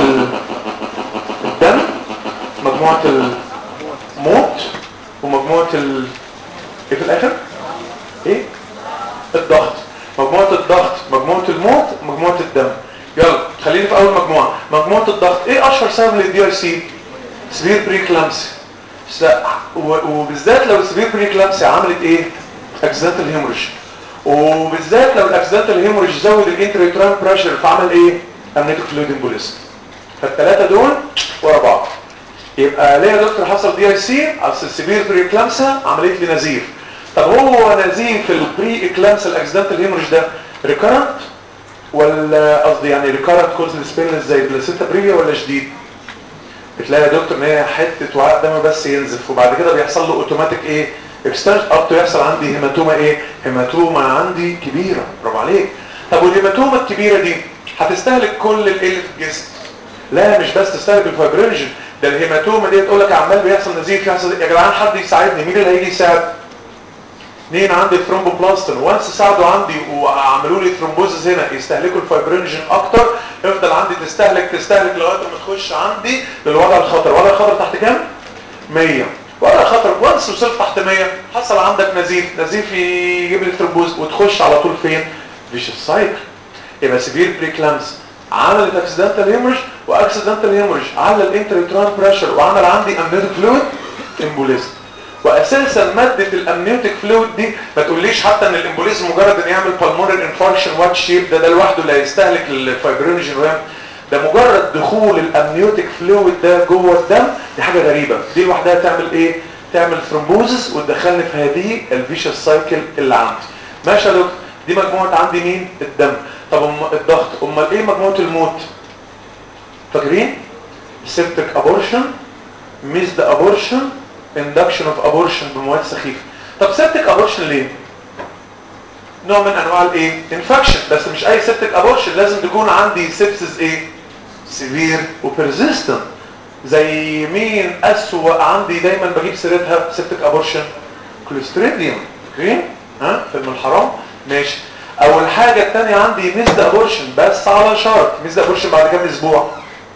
الدم مجموعه الموت ومجموعه ال... ايه في الاخر ايه الضغط مجموعه الضغط مجموعه الموت مجموعه الدم يلا خليني في اول مجموعه مجموعه الضغط ايه اشهر سبب للدي اي سي سبير بريكلامسي وبالذات لو السبير بريكلامسي عملت ايه اكسيدنتال هيموريج وبالذات لو الاكسيدنتال هيموريج زود الانتريتران بريشر فعمل ايه امنيتك فلويد امبوليزم فالثلاثه دول ورا بعض يبقى ليه يا دكتور حصل دي اي سي اصل السبير بريكلامسا عملت لي نزيف طب هو نزيف البري اكلامسا الاكسيدنتال هيموريج ده ريكارنت ولا قصدي يعني ريكارنت كوز سبينلس زي بلاسيتا بريفيا ولا شديد بتلاقي يا دكتور ان هي حته وعاء دم بس ينزف وبعد كده بيحصل له اوتوماتيك ايه اكستنشن اب يحصل عندي هيماتوما ايه هيماتوما عندي كبيره برافو عليك طب والهيماتوما الكبيره دي هتستهلك كل الايه اللي في الجسم لا مش بس تستهلك الفايبرينجن ده الهيماتوما دي تقول لك عمال بيحصل نزيف يحصل يا جدعان حد يساعدني مين اللي هيجي يساعد اثنين عندي ثرومبوبلاستين وانس ساعدوا عندي وعملوا لي ثرومبوزز هنا يستهلكوا الفايبرينجن اكتر يفضل عندي تستهلك تستهلك لغايه ما تخش عندي للوضع الخطر وضع الخطر تحت كام 100 وضع الخطر وانس وصلت تحت 100 حصل عندك نزيف نزيف يجيب لي ثرومبوز وتخش على طول فين فيش السايكل يبقى سيفير بريكلامس عملت اكسيدنتال هيموريج واكسيدنتال هيموريج على الانتريتران بريشر وعمل عندي امنيوتيك فلويد امبوليزم واساسا ماده الامنيوتيك فلويد دي ما تقوليش حتى ان الامبوليزم مجرد ان يعمل بالمونر انفاركشن وات شيب ده ده لوحده اللي هيستهلك الفايبرينجين ويعمل ده مجرد دخول الامنيوتيك فلويد ده جوه الدم دي حاجه غريبه دي لوحدها تعمل ايه تعمل ثرومبوزس وتدخلني في هذه الفيشس سايكل اللي عندي ماشي يا دكتور دي مجموعه عندي مين الدم طب أم الضغط امال ايه مجموعه الموت فاكرين سيبتك ابورشن ميزد ابورشن اندكشن اوف ابورشن بمواد سخيفه طب سيبتك ابورشن ليه نوع من انواع الايه انفكشن بس مش اي سيبتك ابورشن لازم تكون عندي سيبسز ايه سيفير وبرزيستنت زي مين اسوأ عندي دايما بجيب سيرتها سيبتك ابورشن كوليستريديوم اوكي ها فيلم الحرام ماشي اول حاجه الثانيه عندي ميزد ابورشن بس على شرط ميزد ابورشن بعد كام اسبوع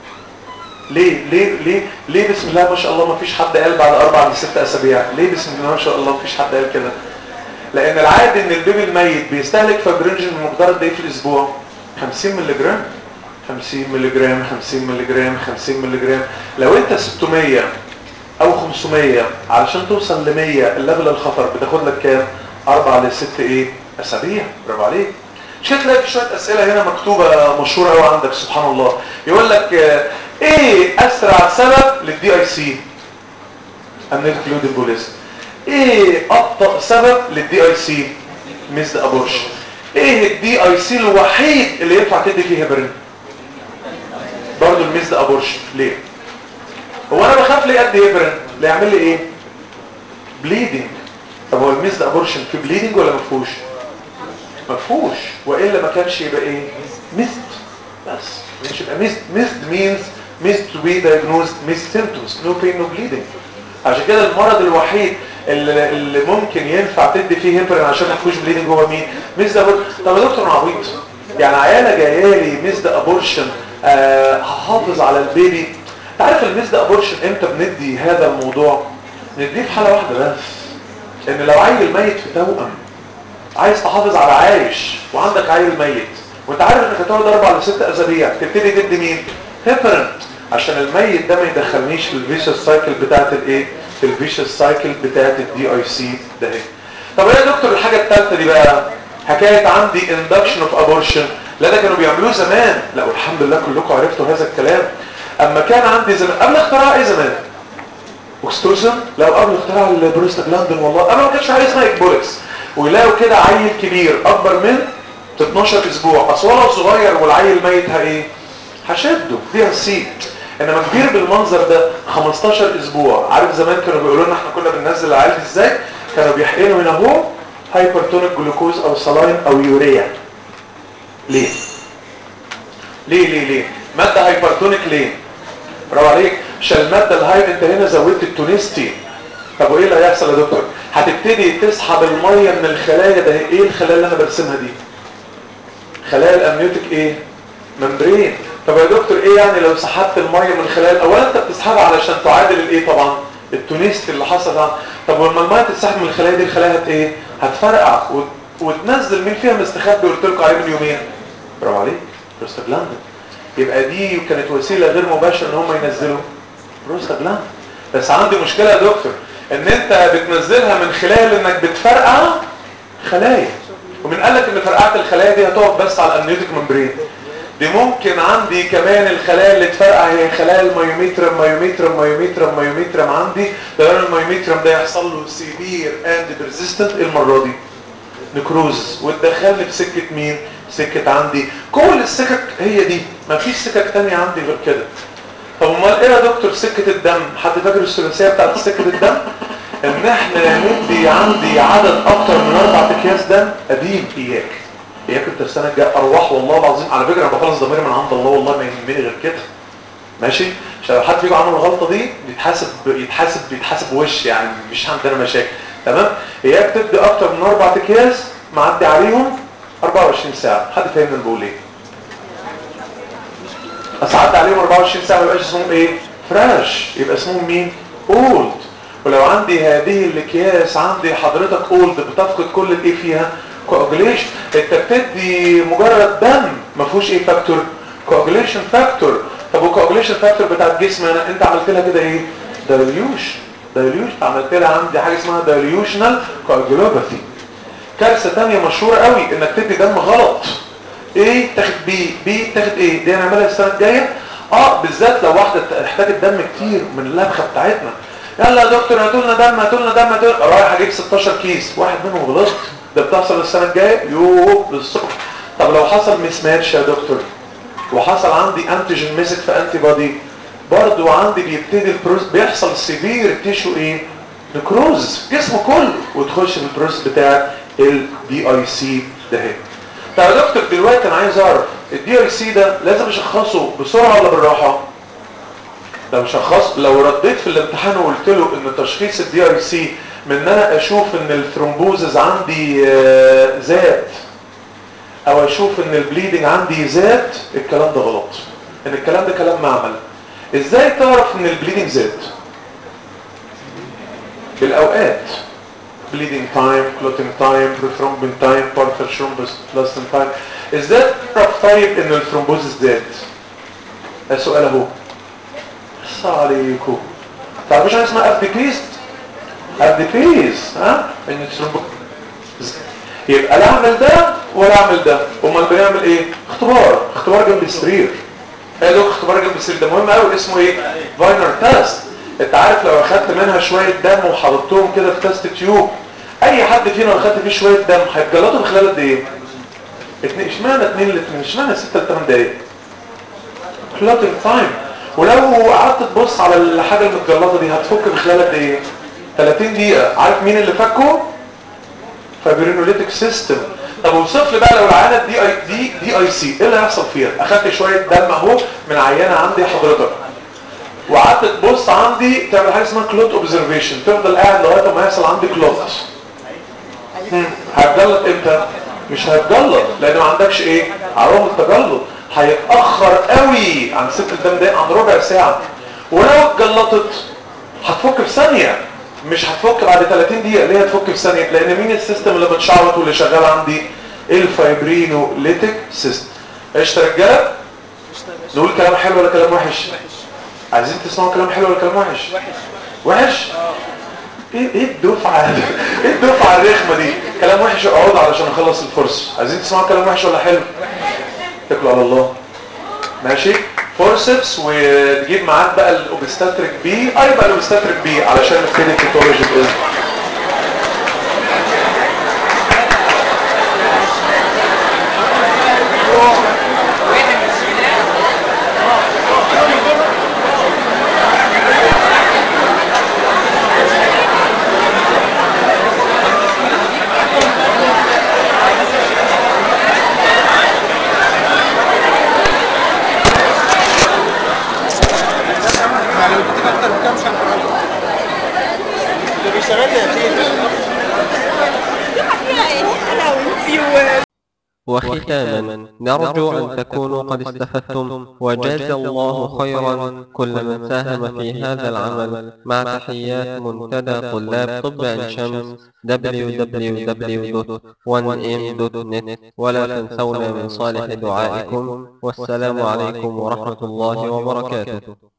ليه ليه ليه ليه بسم الله ما شاء الله ما فيش حد قال بعد اربع لست اسابيع ليه بسم الله ما شاء الله ما فيش حد قال كده لان العادي ان البيبي الميت بيستهلك فابرينجين بمقدار قد ايه في الاسبوع 50 مللي جرام 50 مللي جرام 50 مللي جرام 50 مللي جرام لو انت 600 او 500 علشان توصل ل 100 الليفل الخطر بتاخد لك كام 4 ل 6 ايه اسابيع برافو عليك مش هتلاقي في شويه اسئله هنا مكتوبه مشهوره قوي عندك سبحان الله يقول لك ايه اسرع سبب للدي اي سي امنيت فلويد امبوليزم ايه ابطا سبب للدي اي سي ميزد ابورشن ايه الدي اي سي الوحيد اللي ينفع تدي فيه هيبرين برضه الميزد ابورشن ليه هو انا بخاف ليه ادي هيبرين اللي يعمل لي ايه بليدنج طب هو الميزد ابورشن في بليدنج ولا ما فيهوش ما فيهوش والا ما كانش يبقى ايه ميزد بس مش يبقى ميزد ميزد مينز ميزد تو بي diagnosed ميزد symptoms no pain no bleeding عشان كده المرض الوحيد اللي, اللي ممكن ينفع تدي فيه هيبرين عشان ما فيهوش بليدنج هو مين ميزد ابورشن طب يا دكتور انا عبيط يعني عياله جايه لي ميزد ابورشن آه هحافظ على البيبي انت عارف الميزد ابورشن امتى بندي هذا الموضوع نديه في حاله واحده بس ان لو عيل ميت في توأم عايز تحافظ على عايش وعندك عيل ميت وانت عارف انك هتقعد اربع لست اسابيع تبتدي تدي مين هيبرين عشان الميت ده ما يدخلنيش في الفيشس سايكل بتاعت الايه في الفيشس سايكل بتاعت الدي اي سي ده اهي طب ايه يا دكتور الحاجه الثالثه دي بقى حكايه عندي induction اوف ابورشن لا ده كانوا بيعملوه زمان لا والحمد لله كلكم عرفتوا هذا الكلام اما كان عندي زمان قبل اختراع ايه زمان اوكستوسن لو قبل اختراع البروستاجلاندين والله انا ما كانش حاجه اسمها اكبولكس ويلاقوا كده عيل كبير اكبر من 12 اسبوع اصل ولو صغير والعيل ميت ايه هشده فيها السيت انما كبير بالمنظر ده 15 اسبوع عارف زمان كانوا بيقولوا لنا احنا كنا بننزل العيال دي ازاي كانوا بيحقنوا هنا اهو هايبرتونيك جلوكوز او سلاين او يوريا ليه ليه ليه ليه ماده هايبرتونيك ليه برافو عليك عشان الماده الهاي انت هنا زودت التونستي طب وايه اللي هيحصل يا دكتور هتبتدي تسحب الميه من الخلايا ده ايه الخلايا اللي انا برسمها دي خلايا الامنيوتيك ايه ممبرين طب يا دكتور ايه يعني لو سحبت الميه من خلال اولا انت بتسحبها علشان تعادل الايه طبعا التونست اللي حصل ده طب ولما الميه تتسحب من الخلايا دي الخلايا هت ايه هتفرقع وت... وتنزل مين فيها مستخبي قلت لكم عليه من يومين برافو عليك بروستاجلاندين يبقى دي كانت وسيله غير مباشره ان هم ينزلوا بروستاجلاندين بس عندي مشكله يا دكتور ان انت بتنزلها من خلال انك بتفرقع خلايا ومن قال لك ان فرقعه الخلايا دي هتقف بس على الامنيوتيك ممبرين دي ممكن عندي كمان الخلايا اللي تفرقع هي خلايا الميوميترم ميوميترم ميوميترم ميوميترم عندي لان الميوميترم ده يحصل له سيفير اند بيرزيستنت المره دي نكروز وتدخلني في سكه مين سكه عندي كل السكك هي دي ما فيش سكك تانية عندي غير كده طب امال ايه يا دكتور سكه الدم حد فاكر الثلاثيه بتاعت سكه الدم ان احنا ندي عندي عدد اكتر من اربع اكياس دم قديم اياك اياك انت السنه الجايه ارواح والله العظيم على فكره انا بخلص ضميري من عند الله والله ما يهمني غير كده ماشي عشان لو حد فيكم عمل الغلطه دي يتحاسب يتحاسب يتحاسب وش يعني مش عندنا مشاكل تمام اياك تدي اكتر من اربع اكياس معدي عليهم 24 ساعه حد فاهم انا بقول ايه بس عدى عليهم 24 ساعه ما يبقاش اسمهم ايه فريش يبقى اسمهم مين اولد ولو عندي هذه الاكياس عندي حضرتك اولد بتفقد كل الايه فيها كواجوليشن انت بتدي مجرد دم ما فيهوش ايه فاكتور كواجوليشن فاكتور طب والكواجوليشن فاكتور بتاع الجسم انا انت عملت لها كده ايه دايليوشن دايليوشن عملت لها عندي حاجه اسمها دايليوشنال كواجولوباثي كارثه ثانيه مشهوره قوي انك تدي دم غلط ايه تاخد بي بي تاخد ايه دي هنعملها السنه الجايه اه بالذات لو واحده احتاجت دم كتير من اللبخه بتاعتنا يلا يا دكتور هاتوا لنا دم هاتوا لنا دم هاتوا رايح اجيب 16 كيس واحد منهم غلط ده بتحصل السنه الجايه يوه بالصبح طب لو حصل مس ماتش يا دكتور وحصل عندي انتيجين مسك في انتي بودي برضو عندي بيبتدي البروس بيحصل سيفير تيشو ايه نكروز جسمه كله وتخش في البروس بتاع الدي اي سي ده هنا طب يا دكتور دلوقتي انا عايز اعرف الدي اي سي ده لازم اشخصه بسرعه ولا بالراحه لو شخص لو رديت في الامتحان وقلت له ان تشخيص الدي اي سي من ان انا اشوف ان الثرومبوزز عندي آه زاد او اشوف ان البليدنج عندي زاد الكلام ده غلط ان الكلام ده كلام معمل ازاي تعرف ان البليدنج زاد بالاوقات bleeding time, clotting time, prothrombin time, partial thrombus, plastin time. ازاي تعرف طيب ان الثرومبوزس زاد؟ ده سؤال اهو. بص عليكم. تعرفوش حاجه اسمها ابديكيست؟ ابديكيس ها؟ ان الثرومبوزس يبقى لا اعمل ده ولا اعمل ده، امال بنعمل ايه؟ اختبار، اختبار جنب السرير. ايه ده اختبار جنب السرير ده مهم قوي اسمه ايه؟ فاينر تيست. انت عارف لو اخدت منها شوية دم وحطيتهم كده في تيست تيوب اي حد فينا لو اخدت فيه شوية دم هيتجلطوا في خلال قد ايه اتنين اشمعنى اتنين لاتنين اشمعنى ستة لتمن دقايق كلوتنج تايم ولو قعدت تبص على الحاجة المتجلطة دي هتفك في خلال قد ايه 30 دقيقة عارف مين اللي فكه فابرينوليتك سيستم طب اوصف لي بقى لو العيانه دي اي دي دي اي سي ايه اللي هيحصل فيها اخدت شويه دم اهو من عيانه عندي حضرتك وقعدت تبص عندي تعمل حاجه اسمها كلوت اوبزرفيشن تفضل قاعد لغايه ما يحصل عندي كلوت هتجلط امتى مش هتجلط لان ما عندكش ايه عروض التجلط هيتاخر قوي عن ست الدم ده عن ربع ساعه ولو اتجلطت هتفك في ثانيه مش هتفك بعد 30 دقيقه ليه هتفك في ثانيه لان مين السيستم اللي بتشعبط واللي شغال عندي الفايبرينوليتيك سيستم قشطه يا رجاله نقول كلام حلو ولا كلام وحش عايزين تسمعوا كلام حلو ولا كلام وحش وحش وحش ايه ايه الدفعه ايه الدفعه الرخمه دي كلام وحش اقعدوا علشان اخلص الفرصه عايزين تسمعوا كلام وحش ولا حلو اتكلوا على الله ماشي فورسبس وتجيب معاك بقى الاوبستاتريك بي اي بقى الاوبستاتريك بي علشان نبتدي الفيتولوجي باذن وختاما نرجو أن تكونوا قد استفدتم وجاز الله خيرا كل من ساهم في هذا العمل مع تحيات منتدى طلاب طب عين شمس www.1m.net ولا تنسونا من صالح دعائكم والسلام عليكم ورحمة الله وبركاته